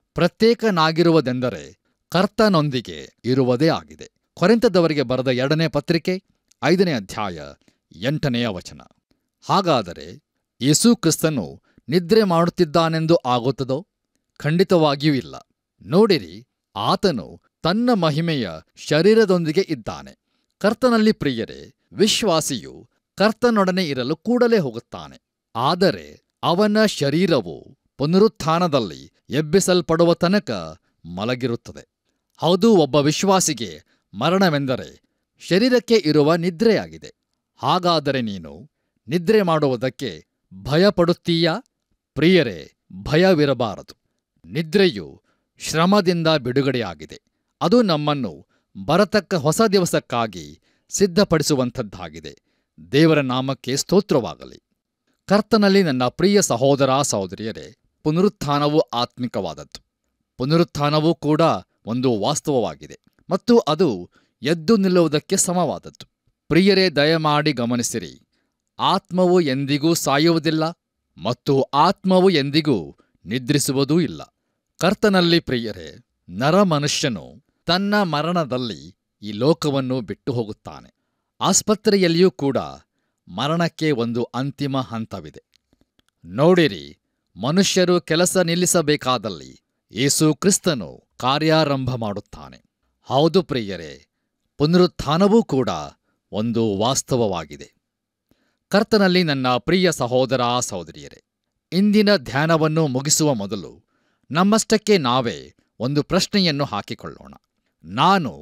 ಪ್ರತ್ಯೇಕನಾಗಿರುವುದೆಂದರೆ ಕರ್ತನೊಂದಿಗೆ ಇರುವುದೇ ಆಗಿದೆ ಕೊರೆಂತದವರಿಗೆ ಬರೆದ ಎರಡನೇ ಪತ್ರಿಕೆ ಐದನೇ ಅಧ್ಯಾಯ ಎಂಟನೆಯ ವಚನ ಹಾಗಾದರೆ ಯೇಸು ಕ್ರಿಸ್ತನು ನಿದ್ರೆ ಮಾಡುತ್ತಿದ್ದಾನೆಂದು ಆಗುತ್ತದೋ ಖಂಡಿತವಾಗಿಯೂ ಇಲ್ಲ ನೋಡಿರಿ ಆತನು ತನ್ನ ಮಹಿಮೆಯ ಶರೀರದೊಂದಿಗೆ ಇದ್ದಾನೆ ಕರ್ತನಲ್ಲಿ ಪ್ರಿಯರೇ ವಿಶ್ವಾಸಿಯು ಕರ್ತನೊಡನೆ ಇರಲು ಕೂಡಲೇ ಹೋಗುತ್ತಾನೆ ಆದರೆ ಅವನ ಶರೀರವು ಪುನರುತ್ಥಾನದಲ್ಲಿ ಎಬ್ಬಿಸಲ್ಪಡುವ ತನಕ ಮಲಗಿರುತ್ತದೆ ಹೌದು ಒಬ್ಬ ವಿಶ್ವಾಸಿಗೆ ಮರಣವೆಂದರೆ ಶರೀರಕ್ಕೆ ಇರುವ ನಿದ್ರೆಯಾಗಿದೆ ಹಾಗಾದರೆ ನೀನು ನಿದ್ರೆ ಮಾಡುವುದಕ್ಕೆ ಭಯಪಡುತ್ತೀಯಾ ಪ್ರಿಯರೇ ಭಯವಿರಬಾರದು ನಿದ್ರೆಯು ಶ್ರಮದಿಂದ ಬಿಡುಗಡೆಯಾಗಿದೆ ಅದು ನಮ್ಮನ್ನು ಬರತಕ್ಕ ಹೊಸ ದಿವಸಕ್ಕಾಗಿ ಸಿದ್ಧಪಡಿಸುವಂಥದ್ದಾಗಿದೆ ದೇವರ ನಾಮಕ್ಕೆ ಸ್ತೋತ್ರವಾಗಲಿ ಕರ್ತನಲ್ಲಿ ನನ್ನ ಪ್ರಿಯ ಸಹೋದರ ಸಹೋದರಿಯರೇ ಪುನರುತ್ಥಾನವು ಆತ್ಮಿಕವಾದದ್ದು ಪುನರುತ್ಥಾನವೂ ಕೂಡ ಒಂದು ವಾಸ್ತವವಾಗಿದೆ ಮತ್ತು ಅದು ಎದ್ದು ನಿಲ್ಲುವುದಕ್ಕೆ ಸಮವಾದದ್ದು ಪ್ರಿಯರೇ ದಯಮಾಡಿ ಗಮನಿಸಿರಿ ಆತ್ಮವು ಎಂದಿಗೂ ಸಾಯುವುದಿಲ್ಲ ಮತ್ತು ಆತ್ಮವು ಎಂದಿಗೂ ನಿದ್ರಿಸುವುದೂ ಇಲ್ಲ ಕರ್ತನಲ್ಲಿ ಪ್ರಿಯರೇ ನರಮನುಷ್ಯನು ತನ್ನ ಮರಣದಲ್ಲಿ ಈ ಲೋಕವನ್ನು ಬಿಟ್ಟು ಹೋಗುತ್ತಾನೆ ಆಸ್ಪತ್ರೆಯಲ್ಲಿಯೂ ಕೂಡ ಮರಣಕ್ಕೆ ಒಂದು ಅಂತಿಮ ಹಂತವಿದೆ ನೋಡಿರಿ ಮನುಷ್ಯರು ಕೆಲಸ ನಿಲ್ಲಿಸಬೇಕಾದಲ್ಲಿ ಯೇಸು ಕ್ರಿಸ್ತನು ಕಾರ್ಯಾರಂಭ ಮಾಡುತ್ತಾನೆ ಹೌದು ಪ್ರಿಯರೇ ಪುನರುತ್ಥಾನವೂ ಕೂಡ ಒಂದು ವಾಸ್ತವವಾಗಿದೆ ಕರ್ತನಲ್ಲಿ ನನ್ನ ಪ್ರಿಯ ಸಹೋದರ ಸಹೋದರಿಯರೇ ಇಂದಿನ ಧ್ಯಾನವನ್ನು ಮುಗಿಸುವ ಮೊದಲು ನಮ್ಮಷ್ಟಕ್ಕೆ ನಾವೇ ಒಂದು ಪ್ರಶ್ನೆಯನ್ನು ಹಾಕಿಕೊಳ್ಳೋಣ ನಾನು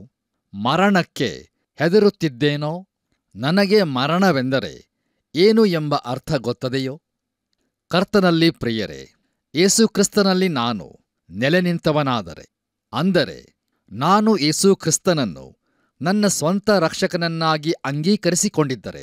ಮರಣಕ್ಕೆ ಹೆದರುತ್ತಿದ್ದೇನೋ ನನಗೆ ಮರಣವೆಂದರೆ ಏನು ಎಂಬ ಅರ್ಥ ಗೊತ್ತದೆಯೋ ಕರ್ತನಲ್ಲಿ ಪ್ರಿಯರೇ ಯೇಸು ಕ್ರಿಸ್ತನಲ್ಲಿ ನಾನು ನೆಲೆ ನಿಂತವನಾದರೆ ಅಂದರೆ ನಾನು ಯೇಸು ಕ್ರಿಸ್ತನನ್ನು ನನ್ನ ಸ್ವಂತ ರಕ್ಷಕನನ್ನಾಗಿ ಅಂಗೀಕರಿಸಿಕೊಂಡಿದ್ದರೆ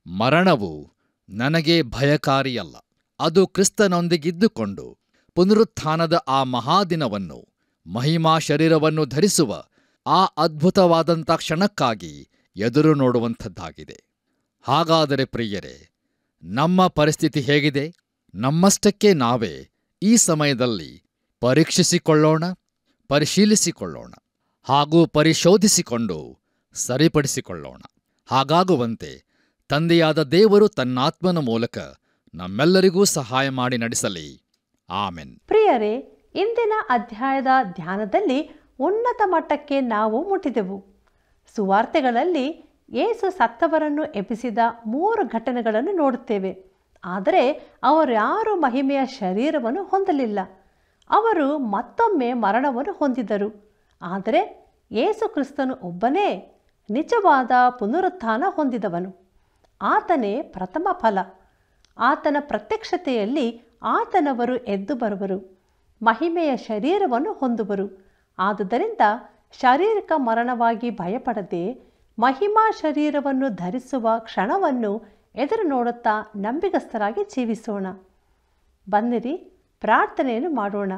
ಮರಣವು ನನಗೆ ಭಯಕಾರಿಯಲ್ಲ ಅದು ಕ್ರಿಸ್ತನೊಂದಿಗಿದ್ದುಕೊಂಡು ಪುನರುತ್ಥಾನದ ಆ ಮಹಾದಿನವನ್ನು ಮಹಿಮಾ ಶರೀರವನ್ನು ಧರಿಸುವ ಆ ಅದ್ಭುತವಾದಂಥ ಕ್ಷಣಕ್ಕಾಗಿ ಎದುರು ನೋಡುವಂಥದ್ದಾಗಿದೆ ಹಾಗಾದರೆ ಪ್ರಿಯರೇ ನಮ್ಮ ಪರಿಸ್ಥಿತಿ ಹೇಗಿದೆ ನಮ್ಮಷ್ಟಕ್ಕೆ ನಾವೇ ಈ ಸಮಯದಲ್ಲಿ ಪರೀಕ್ಷಿಸಿಕೊಳ್ಳೋಣ ಪರಿಶೀಲಿಸಿಕೊಳ್ಳೋಣ ಹಾಗೂ ಪರಿಶೋಧಿಸಿಕೊಂಡು ಸರಿಪಡಿಸಿಕೊಳ್ಳೋಣ ಹಾಗಾಗುವಂತೆ ತಂದೆಯಾದ ದೇವರು ತನ್ನಾತ್ಮನ ಮೂಲಕ ನಮ್ಮೆಲ್ಲರಿಗೂ ಸಹಾಯ ಮಾಡಿ ನಡೆಸಲಿ ಆಮೆನ್ ಪ್ರಿಯರೇ ಇಂದಿನ ಅಧ್ಯಾಯದ ಧ್ಯಾನದಲ್ಲಿ ಉನ್ನತ ಮಟ್ಟಕ್ಕೆ ನಾವು ಮುಟ್ಟಿದೆವು ಸುವಾರ್ತೆಗಳಲ್ಲಿ ಯೇಸು ಸತ್ತವರನ್ನು ಎಬ್ಬಿಸಿದ ಮೂರು ಘಟನೆಗಳನ್ನು ನೋಡುತ್ತೇವೆ ಆದರೆ ಅವರ್ಯಾರೂ ಮಹಿಮೆಯ ಶರೀರವನ್ನು ಹೊಂದಲಿಲ್ಲ ಅವರು ಮತ್ತೊಮ್ಮೆ ಮರಣವನ್ನು ಹೊಂದಿದರು ಆದರೆ ಯೇಸು ಕ್ರಿಸ್ತನು ಒಬ್ಬನೇ ನಿಜವಾದ ಪುನರುತ್ಥಾನ ಹೊಂದಿದವನು ಆತನೇ ಪ್ರಥಮ ಫಲ ಆತನ ಪ್ರತ್ಯಕ್ಷತೆಯಲ್ಲಿ ಆತನವರು ಎದ್ದು ಬರುವರು ಮಹಿಮೆಯ ಶರೀರವನ್ನು ಹೊಂದುವರು ಆದುದರಿಂದ ಶಾರೀರಿಕ ಮರಣವಾಗಿ ಭಯಪಡದೆ ಮಹಿಮಾ ಶರೀರವನ್ನು ಧರಿಸುವ ಕ್ಷಣವನ್ನು ಎದುರು ನೋಡುತ್ತಾ ನಂಬಿಗಸ್ತರಾಗಿ ಜೀವಿಸೋಣ ಬನ್ನಿರಿ ಪ್ರಾರ್ಥನೆಯನ್ನು ಮಾಡೋಣ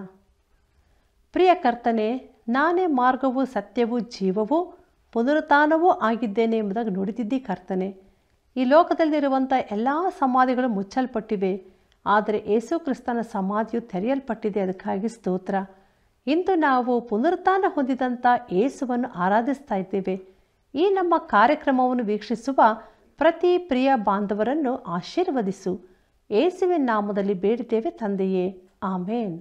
ಪ್ರಿಯ ಕರ್ತನೆ ನಾನೇ ಮಾರ್ಗವೂ ಸತ್ಯವೂ ಜೀವವೂ ಪುನರುತ್ಥಾನವೂ ಆಗಿದ್ದೇನೆ ಎಂಬುದಾಗಿ ನುಡಿದಿದ್ದಿ ಕರ್ತನೆ ಈ ಲೋಕದಲ್ಲಿರುವಂಥ ಎಲ್ಲ ಸಮಾಧಿಗಳು ಮುಚ್ಚಲ್ಪಟ್ಟಿವೆ ಆದರೆ ಯೇಸು ಕ್ರಿಸ್ತನ ಸಮಾಧಿಯು ತೆರೆಯಲ್ಪಟ್ಟಿದೆ ಅದಕ್ಕಾಗಿ ಸ್ತೋತ್ರ ಇಂದು ನಾವು ಪುನರುತ್ಥಾನ ಹೊಂದಿದಂಥ ಯೇಸುವನ್ನು ಆರಾಧಿಸ್ತಾ ಇದ್ದೇವೆ ಈ ನಮ್ಮ ಕಾರ್ಯಕ್ರಮವನ್ನು ವೀಕ್ಷಿಸುವ ಪ್ರತಿ ಪ್ರಿಯ ಬಾಂಧವರನ್ನು ಆಶೀರ್ವದಿಸು ಯೇಸುವಿನ ನಾಮದಲ್ಲಿ ಬೇಡಿದ್ದೇವೆ ತಂದೆಯೇ ಆಮೇನ್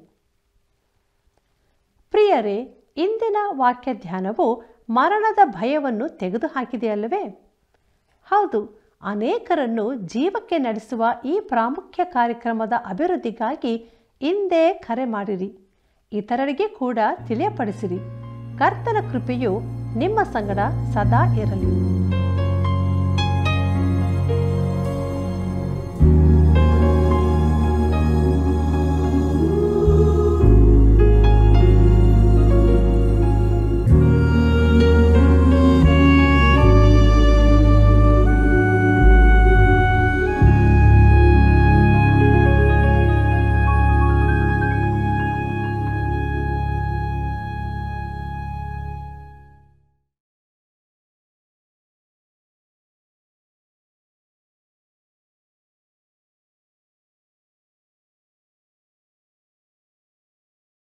ಪ್ರಿಯರೇ ಇಂದಿನ ವಾಕ್ಯ ಧ್ಯಾನವು ಮರಣದ ಭಯವನ್ನು ತೆಗೆದುಹಾಕಿದೆಯಲ್ಲವೇ ಹೌದು ಅನೇಕರನ್ನು ಜೀವಕ್ಕೆ ನಡೆಸುವ ಈ ಪ್ರಾಮುಖ್ಯ ಕಾರ್ಯಕ್ರಮದ ಅಭಿವೃದ್ಧಿಗಾಗಿ ಹಿಂದೆ ಕರೆ ಮಾಡಿರಿ ಇತರರಿಗೆ ಕೂಡ ತಿಳಿಯಪಡಿಸಿರಿ ಕರ್ತನ ಕೃಪೆಯು ನಿಮ್ಮ ಸಂಗಡ ಸದಾ ಇರಲಿ